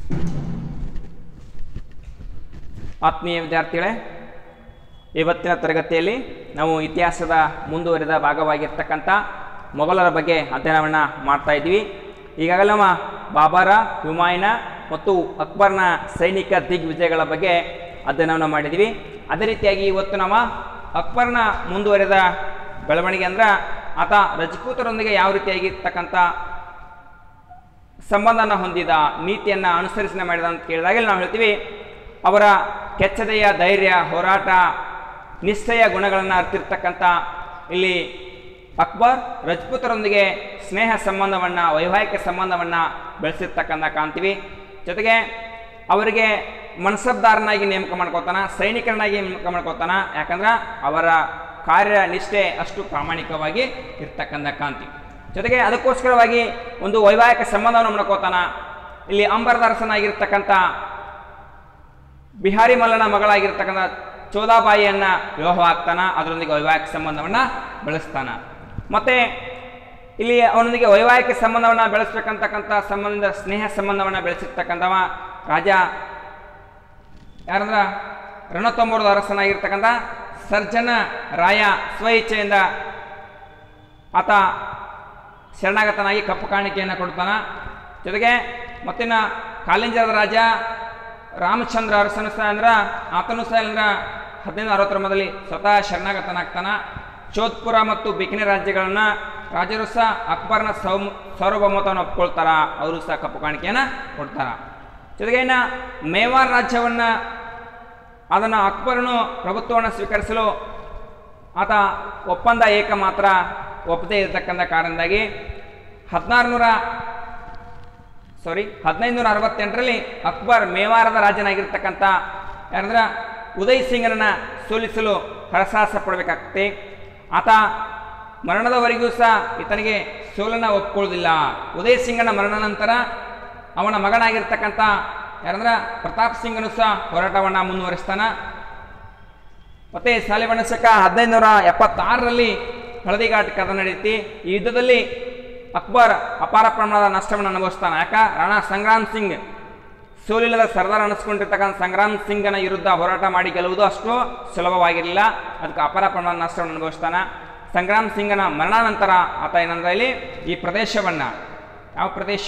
ಆತ್ಮೀಯ ವಿದ್ಯಾರ್ಥಿಗಳೇ ಇವತ್ತಿನ ತರಗತಿಯಲ್ಲಿ ನಾವು ಇತಿಹಾಸದ ಮುಂದುವರಿದ ಭಾಗವಾಗಿರ್ತಕ್ಕಂಥ ಮೊಘಲರ ಬಗ್ಗೆ ಅಧ್ಯಯನವನ್ನು ಮಾಡ್ತಾ ಇದ್ವಿ ಈಗಾಗಲೇ ನಮ್ಮ ಬಾಬರ ಹುಮಾಯೂನ ಮತ್ತು ಅಕ್ಬರ್ನ ಸೈನಿಕ ದಿಗ್ವಿಜಯಗಳ ಬಗ್ಗೆ ಅಧ್ಯಯನವನ್ನು ಮಾಡಿದ್ವಿ ಅದೇ ರೀತಿಯಾಗಿ ಇವತ್ತು ನಾವು ಅಕ್ಬರ್ನ ಮುಂದುವರಿದ ಬೆಳವಣಿಗೆ ಅಂದ್ರೆ ಆತ ರಜಪೂತರೊಂದಿಗೆ ಯಾವ ರೀತಿಯಾಗಿರ್ತಕ್ಕಂಥ ಸಂಬಂಧನ ಹೊಂದಿದ ನೀತಿಯನ್ನು ಅನುಸರಿಸನೆ ಮಾಡಿದ ಅಂತ ಕೇಳಿದಾಗ ನಾವು ಹೇಳ್ತೀವಿ ಅವರ ಕೆಚ್ಚದೆಯ ಧೈರ್ಯ ಹೋರಾಟ ನಿಶ್ಚಯ ಗುಣಗಳನ್ನು ಅರ್ತಿರ್ತಕ್ಕಂಥ ಇಲ್ಲಿ ಅಕ್ಬರ್ ರಜಪೂತರೊಂದಿಗೆ ಸ್ನೇಹ ಸಂಬಂಧವನ್ನು ವೈವಾಹಿಕ ಸಂಬಂಧವನ್ನು ಬೆಳೆಸಿರ್ತಕ್ಕಂಥ ಕಾಣ್ತೀವಿ ಜೊತೆಗೆ ಅವರಿಗೆ ಮನಸಬ್ದಾರನಾಗಿ ನೇಮಕ ಮಾಡ್ಕೋತಾನ ಸೈನಿಕರನ್ನಾಗಿ ನೇಮಕ ಮಾಡ್ಕೋತಾನ ಯಾಕಂದ್ರೆ ಅವರ ಕಾರ್ಯ ನಿಷ್ಠೆ ಅಷ್ಟು ಪ್ರಾಮಾಣಿಕವಾಗಿ ಇರ್ತಕ್ಕಂಥ ಕಾಂತಿ ಜೊತೆಗೆ ಅದಕ್ಕೋಸ್ಕರವಾಗಿ ಒಂದು ವೈವಾಹಿಕ ಸಂಬಂಧವನ್ನು ಮಾಡ್ಕೋತಾನ ಇಲ್ಲಿ ಅಂಬರದರಸನಾಗಿರ್ತಕ್ಕಂಥ ಬಿಹಾರಿ ಮಲ್ಲನ ಮಗಳಾಗಿರ್ತಕ್ಕಂಥ ಚೋದಾಬಾಯಿಯನ್ನ ವಿವಾಹ ಆಗ್ತಾನ ಅದರೊಂದಿಗೆ ವೈವಾಹಿಕ ಸಂಬಂಧವನ್ನ ಬೆಳೆಸ್ತಾನ ಮತ್ತೆ ಇಲ್ಲಿ ಅವನೊಂದಿಗೆ ವೈವಾಹಿಕ ಸಂಬಂಧವನ್ನ ಬೆಳೆಸ್ಬೇಕಂತಕ್ಕಂಥ ಸಂಬಂಧ ಸ್ನೇಹ ಸಂಬಂಧವನ್ನ ಬೆಳೆಸಿರ್ತಕ್ಕಂಥವ ರಾಜ ಯಾರಂದ್ರ ರಣತಂಬೂರದ ಅರಸನಾಗಿರ್ತಕ್ಕಂಥ ಸರ್ಜನ ರಾಯ ಸ್ವಇಚ್ಛೆಯಿಂದ ಆತ ಶರಣಾಗತನಾಗಿ ಕಪ್ಪು ಕಾಣಿಕೆಯನ್ನು ಕೊಡ್ತಾನ ಜೊತೆಗೆ ಮತ್ತಿನ ಕಾಲಿಂಜರದ ರಾಜ ರಾಮಚಂದ್ರ ಅರಸನು ಸಹ ಅಂದ್ರ ಆತನು ಸಹ ಅಂದ್ರ ಹದಿನೈದು ಅರವತ್ತೊಂಬತ್ತರಲ್ಲಿ ಸ್ವತಃ ಶರಣಾಗತನಾಗ್ತಾನ ಜೋಧ್ಪುರ ಮತ್ತು ಬಿಕಿನಿ ರಾಜ್ಯಗಳನ್ನ ರಾಜರು ಸಹ ಅಕ್ಬರ್ನ ಸೌ ಸಾರ್ವಭೌಮತ್ವವನ್ನು ಒಪ್ಕೊಳ್ತಾರ ಅವರು ಸಹ ಕಪ್ಪು ಕಾಣಿಕೆಯನ್ನು ಕೊಡ್ತಾರ ಜೊತೆಗೆ ಇನ್ನು ಮೇವಾರ್ ರಾಜ್ಯವನ್ನ ಅದನ್ನು ಅಕ್ಬರನು ಪ್ರಭುತ್ವವನ್ನು ಸ್ವೀಕರಿಸಲು ಆತ ಒಪ್ಪಂದ ಏಕ ಮಾತ್ರ ಒಪ್ಪದೇ ಇರತಕ್ಕಂಥ ಕಾರಣದಿಂದಾಗಿ ಹದಿನಾರು ನೂರ ಸಾರಿ ಹದಿನೈದುನೂರ ಅರವತ್ತೆಂಟರಲ್ಲಿ ಅಕ್ಬರ್ ಮೇವಾರದ ರಾಜನಾಗಿರ್ತಕ್ಕಂಥ ಯಾರಂದ್ರೆ ಉದಯ್ ಸಿಂಗನನ್ನ ಸೋಲಿಸಲು ಹರಸಾಹಸ ಪಡಬೇಕಾಗ್ತದೆ ಆತ ಮರಣದವರೆಗೂ ಸಹ ಈತನಿಗೆ ಸೋಲನ್ನ ಒಪ್ಕೊಳ್ಳೋದಿಲ್ಲ ಉದಯ್ ಸಿಂಗನ ಮರಣ ನಂತರ ಅವನ ಮಗನಾಗಿರ್ತಕ್ಕಂಥ ಯಾರಂದ್ರೆ ಪ್ರತಾಪ್ ಸಿಂಗನು ಸಹ ಹೋರಾಟವನ್ನು ಮುಂದುವರಿಸ್ತಾನ ಮತ್ತೆ ಸಾಲಿಬಣ್ಣ ಶಕ ಹದಿನೈದುನೂರ ಎಪ್ಪತ್ತಾರರಲ್ಲಿ ಹಳದಿಘಾಟ್ ಕದ ನಡೆಯುತ್ತೆ ಈ ಯುದ್ಧದಲ್ಲಿ ಅಕ್ಬರ್ ಅಪಾರ ಪ್ರಮಾಣದ ನಷ್ಟವನ್ನು ಅನುಭವಿಸ್ತಾನೆ ಯಾಕ ರಾಣಾ ಸಂಗ್ರಾಮ್ ಸಿಂಗ್ ಸೋಲಿಲ್ಲದ ಸರ್ದಾರ್ ಅನಿಸ್ಕೊಂಡಿರ್ತಕ್ಕಂಥ ಸಂಗ್ರಾಮ್ ಸಿಂಗನ ವಿರುದ್ಧ ಹೋರಾಟ ಮಾಡಿ ಗೆಲ್ಲುವುದು ಅಷ್ಟು ಸುಲಭವಾಗಿರಲಿಲ್ಲ ಅದಕ್ಕೆ ಅಪಾರ ಪ್ರಮಾಣದ ನಷ್ಟವನ್ನು ಅನುಭವಿಸ್ತಾನೆ ಸಂಗ್ರಾಮ್ ಸಿಂಗನ ಮರಣಾನಂತರ ಆತ ಏನಂದ್ರೆ ಇಲ್ಲಿ ಈ ಪ್ರದೇಶವನ್ನ ಯಾವ ಪ್ರದೇಶ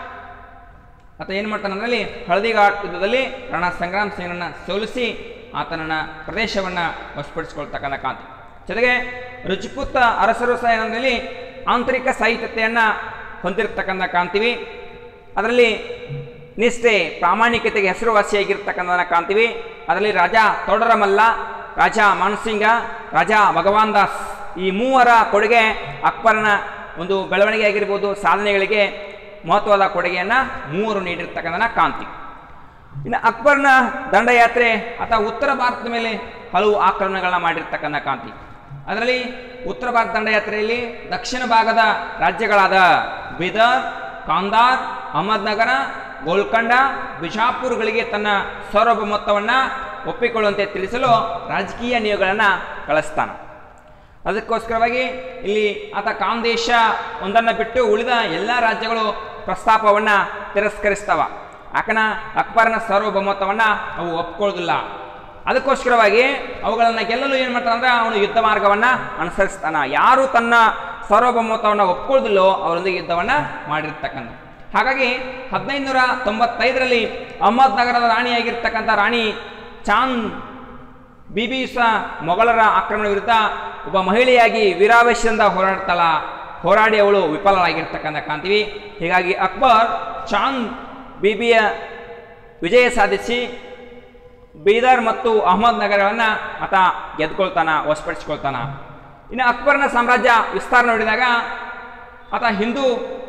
ಆತ ಏನು ಮಾಡ್ತಾನಂದ್ರೆ ಇಲ್ಲಿ ಹಳದಿಘಾಟ್ ಯುದ್ಧದಲ್ಲಿ ರಾಣಾ ಸಂಗ್ರಾಮ್ ಸಿಂಗನನ್ನ ಸೋಲಿಸಿ ಆತನನ್ನ ಪ್ರದೇಶವನ್ನ ವಶಪಡಿಸಿಕೊಳ್ತಕ್ಕಂಥ ಕಾಂತಿ ಜೊತೆಗೆ ರಜಪೂತ ಅರಸರು ಸಹ ಏನಂದ್ರೆ ಇಲ್ಲಿ ಆಂತರಿಕ ಸಾಹಿತ್ಯತೆಯನ್ನ ಹೊಂದಿರತಕ್ಕಂಥ ಕಾಣ್ತೀವಿ ಅದರಲ್ಲಿ ನಿಷ್ಠೆ ಪ್ರಾಮಾಣಿಕತೆಗೆ ಹೆಸರುವಾಸಿಯಾಗಿರ್ತಕ್ಕಂಥ ಕಾಣ್ತೀವಿ ಅದರಲ್ಲಿ ರಾಜ ತೋಡರಮಲ್ಲ ರಾಜ ಮಾನಸಿಂಗ ರಾಜ ಭಗವಾನ್ ದಾಸ್ ಈ ಮೂವರ ಕೊಡುಗೆ ಅಕ್ಬರನ ಒಂದು ಬೆಳವಣಿಗೆ ಆಗಿರ್ಬೋದು ಸಾಧನೆಗಳಿಗೆ ಮಹತ್ವದ ಕೊಡುಗೆಯನ್ನು ಮೂವರು ನೀಡಿರ್ತಕ್ಕಂಥ ಕಾಂತಿ ಇನ್ನು ಅಕ್ಬರ್ನ ದಂಡಯಾತ್ರೆ ಅಥವಾ ಉತ್ತರ ಭಾರತದ ಮೇಲೆ ಹಲವು ಆಕ್ರಮಣಗಳನ್ನ ಮಾಡಿರ್ತಕ್ಕಂಥ ಕಾಂತಿ ಅದರಲ್ಲಿ ಉತ್ತರ ಭಾರತ ದಂಡಯಾತ್ರೆಯಲ್ಲಿ ದಕ್ಷಿಣ ಭಾಗದ ರಾಜ್ಯಗಳಾದ ಬೀದರ್ ಕಾಂದಾರ್ ಅಹಮದ್ನಗರ ಗೋಲ್ಕಂಡ ಬಿಜಾಪುರ್ಗಳಿಗೆ ತನ್ನ ಸಾರ್ವಭೌಮತ್ವವನ್ನು ಒಪ್ಪಿಕೊಳ್ಳುವಂತೆ ತಿಳಿಸಲು ರಾಜಕೀಯ ನಿಯೋಗಗಳನ್ನು ಕಳಿಸ್ತಾನೆ ಅದಕ್ಕೋಸ್ಕರವಾಗಿ ಇಲ್ಲಿ ಆತ ಕಾಂದೇಶ ಒಂದನ್ನು ಬಿಟ್ಟು ಉಳಿದ ಎಲ್ಲ ರಾಜ್ಯಗಳು ಪ್ರಸ್ತಾಪವನ್ನು ತಿರಸ್ಕರಿಸ್ತವ ಯಾಕನ ಅಕ್ಬರನ ಸಾರ್ವಭೌಮತ್ವವನ್ನು ಅವು ಒಪ್ಕೊಳ್ಳೋದಿಲ್ಲ ಅದಕ್ಕೋಸ್ಕರವಾಗಿ ಅವುಗಳನ್ನು ಗೆಲ್ಲಲು ಏನು ಮಾಡ್ತಾನೆ ಅಂದ್ರೆ ಅವನು ಯುದ್ಧ ಮಾರ್ಗವನ್ನು ಅನುಸರಿಸ್ತಾನ ಯಾರು ತನ್ನ ಸಾರ್ವಭೌಮತ್ವವನ್ನು ಒಪ್ಕೊಳ್ಳೋದಿಲ್ಲೋ ಅವರೊಂದಿಗೆ ಯುದ್ಧವನ್ನು ಮಾಡಿರ್ತಕ್ಕಂಥ ಹಾಗಾಗಿ ಹದಿನೈದುನೂರ ತೊಂಬತ್ತೈದರಲ್ಲಿ ಅಹಮದ್ ನಗರದ ರಾಣಿಯಾಗಿರ್ತಕ್ಕಂಥ ರಾಣಿ ಚಾಂದ್ ಬಿಬಿ ಸಹ ಮೊಘಲರ ಆಕ್ರಮಣ ವಿರುದ್ಧ ಒಬ್ಬ ಮಹಿಳೆಯಾಗಿ ವೀರಾವೇಶದಿಂದ ಹೋರಾಡ್ತಾಳ ಹೋರಾಡಿ ಅವಳು ವಿಫಲರಾಗಿರ್ತಕ್ಕಂಥ ಕಾಣ್ತೀವಿ ಹೀಗಾಗಿ ಅಕ್ಬರ್ ಚಾಂದ್ ಬಿಬಿಯ ವಿಜಯ ಸಾಧಿಸಿ ಬೀದರ್ ಮತ್ತು ಅಹಮದ್ ನಗರವನ್ನು ಆತ ಗೆದ್ಕೊಳ್ತಾನ ವಶಪಡಿಸ್ಕೊಳ್ತಾನ ಇನ್ನು ಅಕ್ಬರ್ನ ಸಾಮ್ರಾಜ್ಯ ವಿಸ್ತಾರ ನೋಡಿದಾಗ ಆತ ಹಿಂದೂ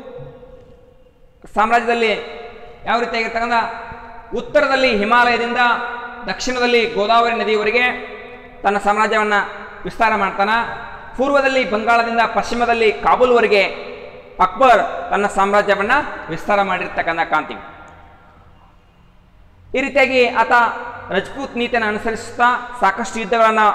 ಸಾಮ್ರಾಜ್ಯದಲ್ಲಿ ಯಾವ ರೀತಿಯಾಗಿರ್ತಕ್ಕಂಥ ಉತ್ತರದಲ್ಲಿ ಹಿಮಾಲಯದಿಂದ ದಕ್ಷಿಣದಲ್ಲಿ ಗೋದಾವರಿ ನದಿಯವರೆಗೆ ತನ್ನ ಸಾಮ್ರಾಜ್ಯವನ್ನು ವಿಸ್ತಾರ ಮಾಡ್ತಾನ ಪೂರ್ವದಲ್ಲಿ ಬಂಗಾಳದಿಂದ ಪಶ್ಚಿಮದಲ್ಲಿ ಕಾಬೂಲ್ವರೆಗೆ ಅಕ್ಬರ್ ತನ್ನ ಸಾಮ್ರಾಜ್ಯವನ್ನು ವಿಸ್ತಾರ ಮಾಡಿರ್ತಕ್ಕಂಥ ಕಾಂತಿ ಈ ರೀತಿಯಾಗಿ ಆತ ರಜಪೂತ್ ನೀತಿಯನ್ನು ಅನುಸರಿಸುತ್ತಾ ಸಾಕಷ್ಟು ಯುದ್ಧಗಳನ್ನು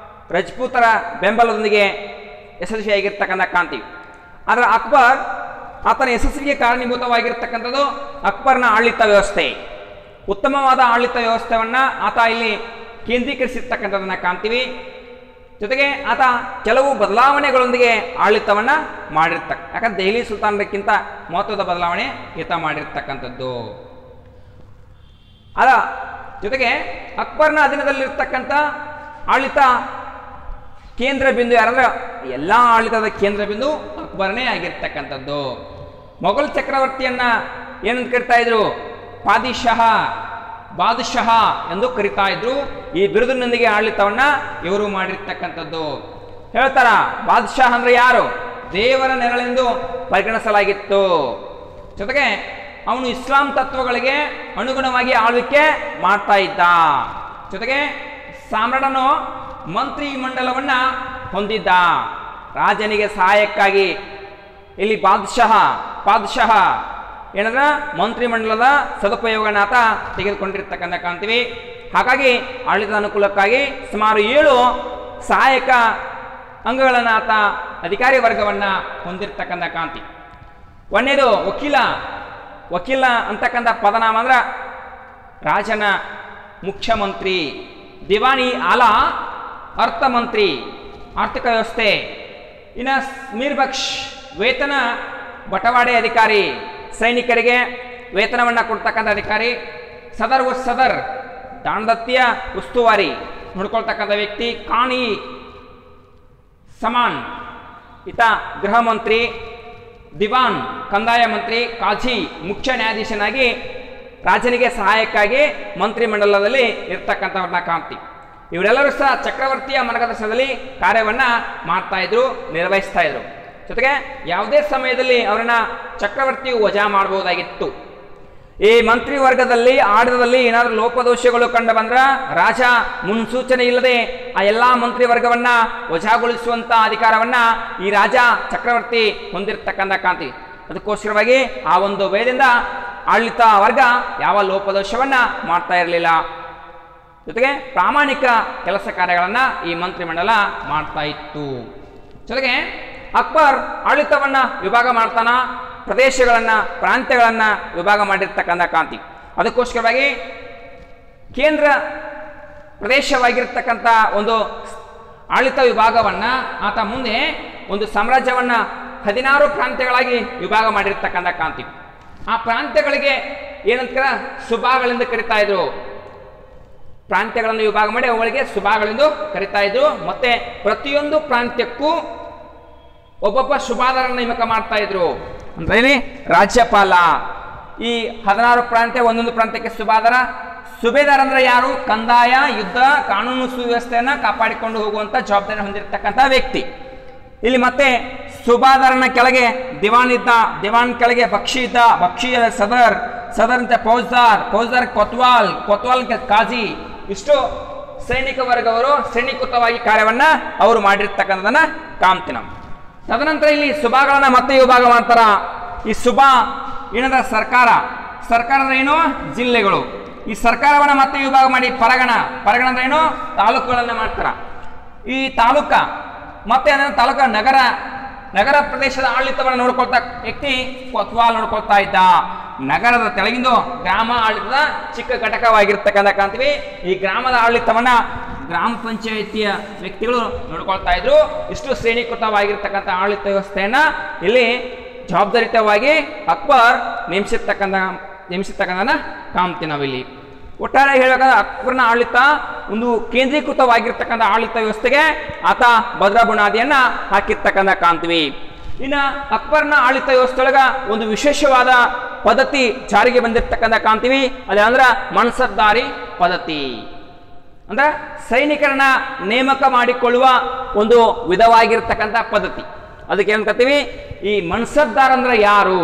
ರಜಪೂತರ ಬೆಂಬಲದೊಂದಿಗೆ ಯಶಸ್ವಿಯಾಗಿರ್ತಕ್ಕಂಥ ಕಾಂತಿ ಆದರೆ ಅಕ್ಬರ್ ಆತನ ಯಶಸ್ಸಿಗೆ ಕಾರಣೀಭೂತವಾಗಿರ್ತಕ್ಕಂಥದ್ದು ಅಕ್ಬರ್ನ ಆಡಳಿತ ವ್ಯವಸ್ಥೆ ಉತ್ತಮವಾದ ಆಡಳಿತ ವ್ಯವಸ್ಥೆಯನ್ನ ಆತ ಇಲ್ಲಿ ಕೇಂದ್ರೀಕರಿಸಿರ್ತಕ್ಕಂಥದ್ದನ್ನ ಕಾಣ್ತೀವಿ ಜೊತೆಗೆ ಆತ ಕೆಲವು ಬದಲಾವಣೆಗಳೊಂದಿಗೆ ಆಡಳಿತವನ್ನ ಮಾಡಿರ್ತಕ್ಕ ಯಾಕಂದ್ರೆ ದೆಹಲಿ ಸುಲ್ತಾನರಿಗಿಂತ ಮಹತ್ವದ ಬದಲಾವಣೆ ಈತ ಮಾಡಿರ್ತಕ್ಕಂಥದ್ದು ಅದ ಜೊತೆಗೆ ಅಕ್ಬರ್ನ ಅಧೀನದಲ್ಲಿರ್ತಕ್ಕಂಥ ಆಡಳಿತ ಕೇಂದ್ರ ಬಿಂದು ಯಾರಂದ್ರೆ ಎಲ್ಲ ಆಡಳಿತದ ಕೇಂದ್ರ ಬಿಂದು ಅಕ್ಬರನೇ ಆಗಿರ್ತಕ್ಕಂಥದ್ದು ಮೊಘಲ್ ಚಕ್ರವರ್ತಿಯನ್ನ ಏನಂತ ಕರಿತಾ ಇದ್ರು ಪಾದಿಶಹ ಬಾದಶಹ ಎಂದು ಕರಿತಾ ಇದ್ರು ಈ ಬಿರುದಿನೊಂದಿಗೆ ಆಡಳಿತವನ್ನ ಇವರು ಮಾಡಿರ್ತಕ್ಕಂಥದ್ದು ಹೇಳ್ತಾರ ಬಾದಶಾಹ ಅಂದ್ರೆ ಯಾರು ದೇವರ ನೆರಳೆಂದು ಪರಿಗಣಿಸಲಾಗಿತ್ತು ಜೊತೆಗೆ ಅವನು ಇಸ್ಲಾಂ ತತ್ವಗಳಿಗೆ ಅನುಗುಣವಾಗಿ ಆಳ್ವಿಕೆ ಮಾಡ್ತಾ ಇದ್ದ ಜೊತೆಗೆ ಸಾಮ್ರಾಟನು ಮಂತ್ರಿ ಮಂಡಲವನ್ನ ಹೊಂದಿದ್ದ ರಾಜನಿಗೆ ಸಹಾಯಕ್ಕಾಗಿ ಇಲ್ಲಿ ಬಾದ್ಶಾಹ ಬಾದ್ಶಾಹ ಏನಂದ್ರ ಮಂತ್ರಿಮಂಡಲದ ಸದುಪಯೋಗನ ಆತ ತೆಗೆದುಕೊಂಡಿರ್ತಕ್ಕಂಥ ಕಾಣ್ತೀವಿ ಹಾಗಾಗಿ ಆಡಳಿತದ ಅನುಕೂಲಕ್ಕಾಗಿ ಸುಮಾರು ಏಳು ಸಹಾಯಕ ಅಂಗಗಳನ್ನು ಆತ ಅಧಿಕಾರಿ ವರ್ಗವನ್ನ ಹೊಂದಿರತಕ್ಕಂಥ ಕಾಂತಿ ಒಂದನೇದು ವಕೀಲ ವಕೀಲ ಅಂತಕ್ಕಂಥ ಪದನಾಮ ಅಂದ್ರ ರಾಜನ ಮುಖ್ಯಮಂತ್ರಿ ದಿವಾನಿ ಆಲ ಅರ್ಥಮಂತ್ರಿ ಆರ್ಥಿಕ ವ್ಯವಸ್ಥೆ ಇನ್ನು ಮೀರ್ ಬಕ್ಷ್ ವೇತನ ಬಟವಾಡೆ ಅಧಿಕಾರಿ ಸೈನಿಕರಿಗೆ ವೇತನವನ್ನು ಕೊಡ್ತಕ್ಕಂಥ ಅಧಿಕಾರಿ ಸದರ್ ಉಸ್ ಸದರ್ ದಾಂಡತ್ಯ ಉಸ್ತುವಾರಿ ನೋಡ್ಕೊಳ್ತಕ್ಕಂಥ ವ್ಯಕ್ತಿ ಕಾಣಿ ಸಮಾನ್ ಈತ ಗೃಹ ಮಂತ್ರಿ ದಿವಾನ್ ಕಂದಾಯ ಮಂತ್ರಿ ಕಾಜಿ ಮುಖ್ಯ ನ್ಯಾಯಾಧೀಶನಾಗಿ ರಾಜನಿಗೆ ಸಹಾಯಕ್ಕಾಗಿ ಮಂತ್ರಿಮಂಡಲದಲ್ಲಿ ಇರ್ತಕ್ಕಂಥವ್ರನ್ನ ಕಾಣ್ತೀವಿ ಇವರೆಲ್ಲರೂ ಸಹ ಚಕ್ರವರ್ತಿಯ ಮಾರ್ಗದರ್ಶನದಲ್ಲಿ ಕಾರ್ಯವನ್ನ ಮಾಡ್ತಾ ಇದ್ರು ನಿರ್ವಹಿಸ್ತಾ ಇದ್ರು ಜೊತೆಗೆ ಯಾವುದೇ ಸಮಯದಲ್ಲಿ ಅವರನ್ನ ಚಕ್ರವರ್ತಿಯು ವಜಾ ಮಾಡಬಹುದಾಗಿತ್ತು ಈ ಮಂತ್ರಿ ವರ್ಗದಲ್ಲಿ ಆಡಳಿತದಲ್ಲಿ ಏನಾದರೂ ಲೋಪದೋಷಗಳು ಕಂಡು ಬಂದ್ರ ರಾಜ ಮುನ್ಸೂಚನೆ ಇಲ್ಲದೆ ಆ ಎಲ್ಲಾ ಮಂತ್ರಿ ವರ್ಗವನ್ನ ವಜಾಗೊಳಿಸುವಂತ ಅಧಿಕಾರವನ್ನ ಈ ರಾಜ ಚಕ್ರವರ್ತಿ ಹೊಂದಿರತಕ್ಕಂಥ ಕಾಂತಿ ಅದಕ್ಕೋಸ್ಕರವಾಗಿ ಆ ಒಂದು ಭಯದಿಂದ ಆಡಳಿತ ವರ್ಗ ಯಾವ ಲೋಪದೋಷವನ್ನ ಮಾಡ್ತಾ ಇರಲಿಲ್ಲ ಜೊತೆಗೆ ಪ್ರಾಮಾಣಿಕ ಕೆಲಸ ಕಾರ್ಯಗಳನ್ನ ಈ ಮಂತ್ರಿಮಂಡಲ ಮಾಡ್ತಾ ಇತ್ತು ಜೊತೆಗೆ ಅಕ್ಬರ್ ಆಡಳಿತವನ್ನ ವಿಭಾಗ ಮಾಡ್ತಾನ ಪ್ರದೇಶಗಳನ್ನ ಪ್ರಾಂತ್ಯಗಳನ್ನ ವಿಭಾಗ ಮಾಡಿರ್ತಕ್ಕಂಥ ಕಾಂತಿ ಅದಕ್ಕೋಸ್ಕರವಾಗಿ ಕೇಂದ್ರ ಪ್ರದೇಶವಾಗಿರ್ತಕ್ಕಂಥ ಒಂದು ಆಡಳಿತ ವಿಭಾಗವನ್ನ ಆತ ಮುಂದೆ ಒಂದು ಸಾಮ್ರಾಜ್ಯವನ್ನ ಹದಿನಾರು ಪ್ರಾಂತ್ಯಗಳಾಗಿ ವಿಭಾಗ ಮಾಡಿರ್ತಕ್ಕಂಥ ಕಾಂತಿ ಆ ಪ್ರಾಂತ್ಯಗಳಿಗೆ ಏನಂತ ಸುಭಾಗಳೆಂದು ಕರಿತಾ ಇದ್ರು ಪ್ರಾಂತ್ಯಗಳನ್ನು ವಿಭಾಗ ಮಾಡಿ ಅವುಗಳಿಗೆ ಸುಭಾಗಳೆಂದು ಕರಿತಾ ಇದ್ರು ಮತ್ತೆ ಪ್ರತಿಯೊಂದು ಪ್ರಾಂತ್ಯಕ್ಕೂ ಒಬ್ಬೊಬ್ಬ ಸುಭಾದರನ್ನ ನೇಮಕ ಮಾಡ್ತಾ ಇದ್ರು ಅಂದ್ರೆ ಇಲ್ಲಿ ರಾಜ್ಯಪಾಲ ಈ ಹದಿನಾರು ಪ್ರಾಂತ್ಯ ಒಂದೊಂದು ಪ್ರಾಂತ್ಯಕ್ಕೆ ಸುಭಾದರ ಸುಬೇದಾರ್ ಅಂದ್ರೆ ಯಾರು ಕಂದಾಯ ಯುದ್ಧ ಕಾನೂನು ಸುವ್ಯವಸ್ಥೆಯನ್ನ ಕಾಪಾಡಿಕೊಂಡು ಹೋಗುವಂತ ಜವಾಬ್ದಾರಿ ಹೊಂದಿರತಕ್ಕಂಥ ವ್ಯಕ್ತಿ ಇಲ್ಲಿ ಮತ್ತೆ ಸುಬಾದರನ ಕೆಳಗೆ ದಿವಾನ್ ಇದ್ದ ದಿವಾನ್ ಕೆಳಗೆ ಬಕ್ಷಿ ಇದ್ದ ಬಕ್ಷಿ ಸದರ್ ಸದರ್ ಅಂತ ಫೌಜ್ದಾರ್ ಫೌಜ್ದಾರ್ ಕೊತ್ವಾಲ್ ಕೊತ್ವಾಲ್ ಕಾಜಿ ಇಷ್ಟು ಸೈನಿಕ ವರ್ಗವರು ಸೈನಿಕೃತವಾಗಿ ಕಾರ್ಯವನ್ನ ಅವರು ಮಾಡಿರ್ತಕ್ಕಂಥದನ್ನ ಕಾಮ್ತೀವಿ ನಾವು ತದನಂತರ ಇಲ್ಲಿ ಸುಭಾಗಳನ್ನ ಮತ್ತೆ ವಿಭಾಗ ಮಾಡ್ತಾರ ಈ ಸುಭಾ ಏನಂದ್ರೆ ಸರ್ಕಾರ ಸರ್ಕಾರ ಅಂದ್ರೆ ಏನು ಜಿಲ್ಲೆಗಳು ಈ ಸರ್ಕಾರವನ್ನ ಮತ್ತೆ ವಿಭಾಗ ಮಾಡಿ ಪರಗಣ ಪರಗಣ ಅಂದ್ರೆ ಏನು ತಾಲೂಕುಗಳನ್ನ ಮಾಡ್ತಾರ ಈ ತಾಲೂಕ ಮತ್ತೆ ಏನಂದ್ರೆ ತಾಲೂಕ ನಗರ ನಗರ ಪ್ರದೇಶದ ಆಡಳಿತವನ್ನು ನೋಡ್ಕೊಳ್ತಾ ವ್ಯಕ್ತಿ ಕೊತ್ವಾಲ್ ನೋಡ್ಕೊಳ್ತಾ ಇದ್ದ ನಗರದ ತೆಳಗಿಂದು ಗ್ರಾಮ ಆಡಳಿತದ ಚಿಕ್ಕ ಘಟಕವಾಗಿರ್ತಕ್ಕಂಥ ಕಾಣ್ತೀವಿ ಈ ಗ್ರಾಮದ ಆಡಳಿತವನ್ನ ಗ್ರಾಮ ಪಂಚಾಯಿತಿಯ ವ್ಯಕ್ತಿಗಳು ನೋಡ್ಕೊಳ್ತಾ ಇದ್ರು ಇಷ್ಟು ಶ್ರೇಣೀಕೃತವಾಗಿರ್ತಕ್ಕಂಥ ಆಡಳಿತ ವ್ಯವಸ್ಥೆಯನ್ನ ಇಲ್ಲಿ ಜವಾಬ್ದಾರಿತವಾಗಿ ಅಕ್ಬರ್ ನೇಮಿಸಿರ್ತಕ್ಕಂಥ ನೇಮಿಸಿರ್ತಕ್ಕಂಥ ಕಾಣ್ತೀವಿ ನಾವಿಲ್ಲಿ ಒಟ್ಟಾರೆ ಹೇಳಬೇಕಾದ್ರೆ ಅಕ್ಬರ್ನ ಆಡಳಿತ ಒಂದು ಕೇಂದ್ರೀಕೃತವಾಗಿರ್ತಕ್ಕಂಥ ಆಡಳಿತ ವ್ಯವಸ್ಥೆಗೆ ಆತ ಭದ್ರ ಬುನಾದಿಯನ್ನ ಹಾಕಿರ್ತಕ್ಕಂಥ ಕಾಣ್ತೀವಿ ಇನ್ನ ಅಕ್ಬರ್ನ ಆಡಳಿತ ವ್ಯವಸ್ಥೆಯೊಳಗ ಒಂದು ವಿಶೇಷವಾದ ಪದ್ಧತಿ ಜಾರಿಗೆ ಬಂದಿರತಕ್ಕಂಥ ಕಾಣ್ತೀವಿ ಅದೇ ಮನ್ಸದ್ದಾರಿ ಪದ್ಧತಿ ಅಂದ್ರೆ ಸೈನಿಕರನ್ನ ನೇಮಕ ಮಾಡಿಕೊಳ್ಳುವ ಒಂದು ವಿಧವಾಗಿರ್ತಕ್ಕಂಥ ಪದ್ಧತಿ ಅದಕ್ಕೆ ಏನ್ ಕತ್ತೀವಿ ಈ ಮನ್ಸದ್ದಾರ್ ಅಂದ್ರೆ ಯಾರು